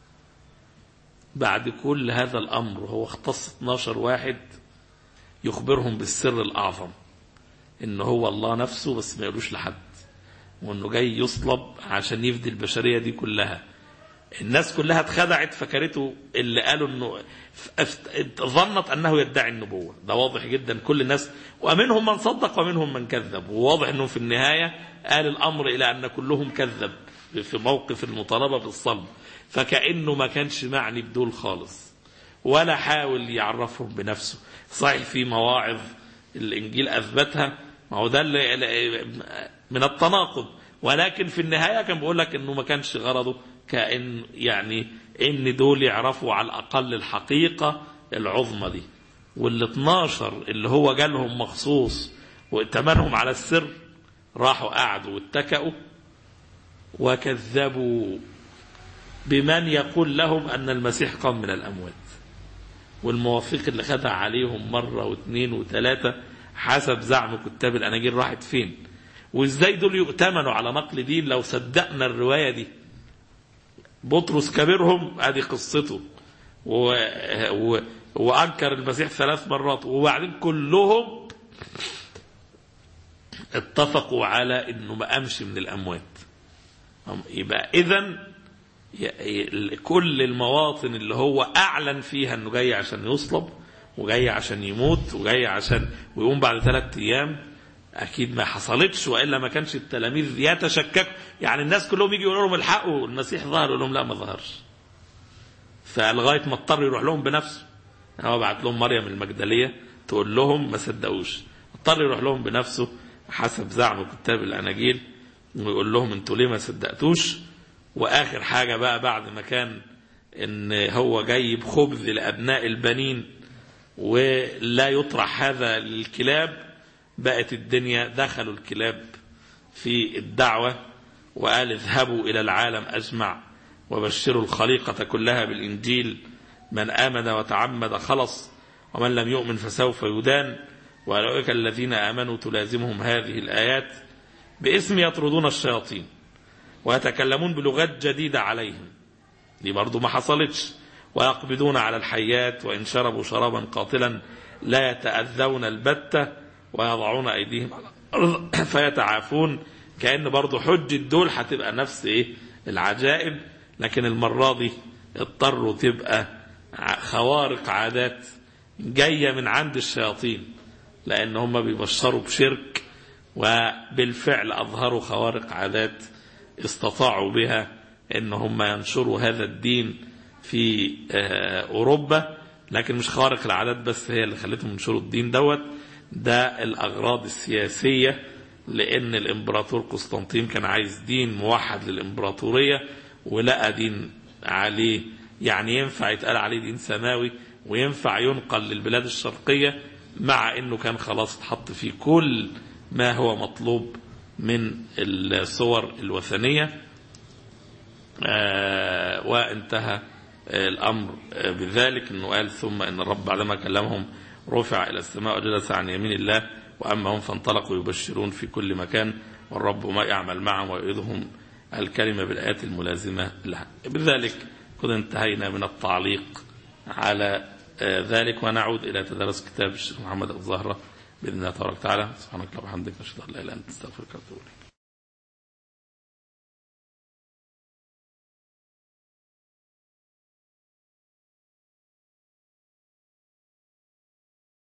S3: بعد كل هذا الأمر هو اختص 12 واحد يخبرهم بالسر الأعظم إن هو الله نفسه بس ما يقولوش لحد وإنه جاي يصلب عشان يفدي البشرية دي كلها الناس كلها اتخدعت فكرته اللي قالوا انه ظنت انه يدعي النبوه ده واضح جدا كل الناس ومنهم من صدق ومنهم من كذب وواضح انه في النهايه قال الامر الى ان كلهم كذب في موقف المطالبه بالصلب فكانه ما كانش معني بدول خالص ولا حاول يعرفهم بنفسه صحيح في مواعظ الانجيل اثبتها ما هو ده اللي من التناقض ولكن في النهايه كان بيقول لك انه ما كانش غرضه كأن يعني ان دول يعرفوا على الاقل الحقيقه العظمى دي وال 12 اللي هو جالهم مخصوص وائتمنهم على السر راحوا قعدوا واتكأوا وكذبوا بمن يقول لهم أن المسيح قام من الأموات والمواثيق اللي خدها عليهم مرة واثنين وثلاثة حسب زعم كتاب الأناجيل راحت فين وإزاي دول يؤتمنوا على نقل دين لو صدقنا الرواية دي بطرس كبيرهم ادي قصته و... و... وانكر المسيح ثلاث مرات وبعدين كلهم اتفقوا على انه ما قامش من الاموات يبقى اذا كل المواطن اللي هو اعلن فيها انه جاي عشان يصلب وجاي عشان يموت وجاي عشان ويقوم بعد ثلاث ايام اكيد ما حصلتش والا ما كانش التلاميذ يتشككوا يعني الناس كلهم يجي يقولوا لهم الحقوا المسيح ظهر يقول لهم لا ما ظهرش فلغايه ما اضطر يروح لهم بنفسه هو بعت لهم مريم المجدليه تقول لهم ما صدقوش اضطر يروح لهم بنفسه حسب زعم كتاب الاناجيل ويقول لهم انتوا ليه ما صدقتوش واخر حاجه بقى بعد ما كان ان هو جايب خبز لابناء البنين ولا يطرح هذا للكلاب بقت الدنيا دخلوا الكلاب في الدعوة وقال اذهبوا إلى العالم أجمع وبشروا الخليقة كلها بالإنجيل من آمن وتعمد خلص ومن لم يؤمن فسوف يدان وأولئك الذين آمنوا تلازمهم هذه الآيات باسم يطردون الشياطين ويتكلمون بلغات جديدة عليهم دي برضو ما حصلتش ويقبضون على الحيات وإن شربوا شرابا قاتلا لا يتأذون البتة ويضعون أيديهم على الأرض فيتعافون كأن برضو حجة دول هتبقى نفس إيه العجائب لكن المرة دي اضطروا تبقى خوارق عادات جاية من عند الشياطين لأن هم بيبشروا بشرك وبالفعل أظهروا خوارق عادات استطاعوا بها ان هم ينشروا هذا الدين في أوروبا لكن مش خوارق العادات بس هي اللي خلتهم ينشروا الدين دوت ده الأغراض السياسية لأن الإمبراطور قسطنطين كان عايز دين موحد للإمبراطورية ولقى دين عليه يعني ينفع يتقال عليه دين سماوي وينفع ينقل للبلاد الشرقية مع أنه كان خلاص اتحط فيه كل ما هو مطلوب من الصور الوثنية آه وانتهى الأمر بذلك أنه قال ثم أن الرب بعدما كلمهم رفع إلى السماء وجلس عن يمين الله وأما هم فانطلقوا يبشرون في كل مكان والرب ما يعمل معهم ويؤيدهم الكلمة بالآيات الملازمة لها بذلك قد انتهينا من التعليق على ذلك ونعود إلى تدرس كتاب الشيخ محمد الزهرة بإذن الله تبارك وتعالى سبحانك اللهم وبحمدك أشهد أن لا إله إلا أنت أستغفرك وأتوب إليك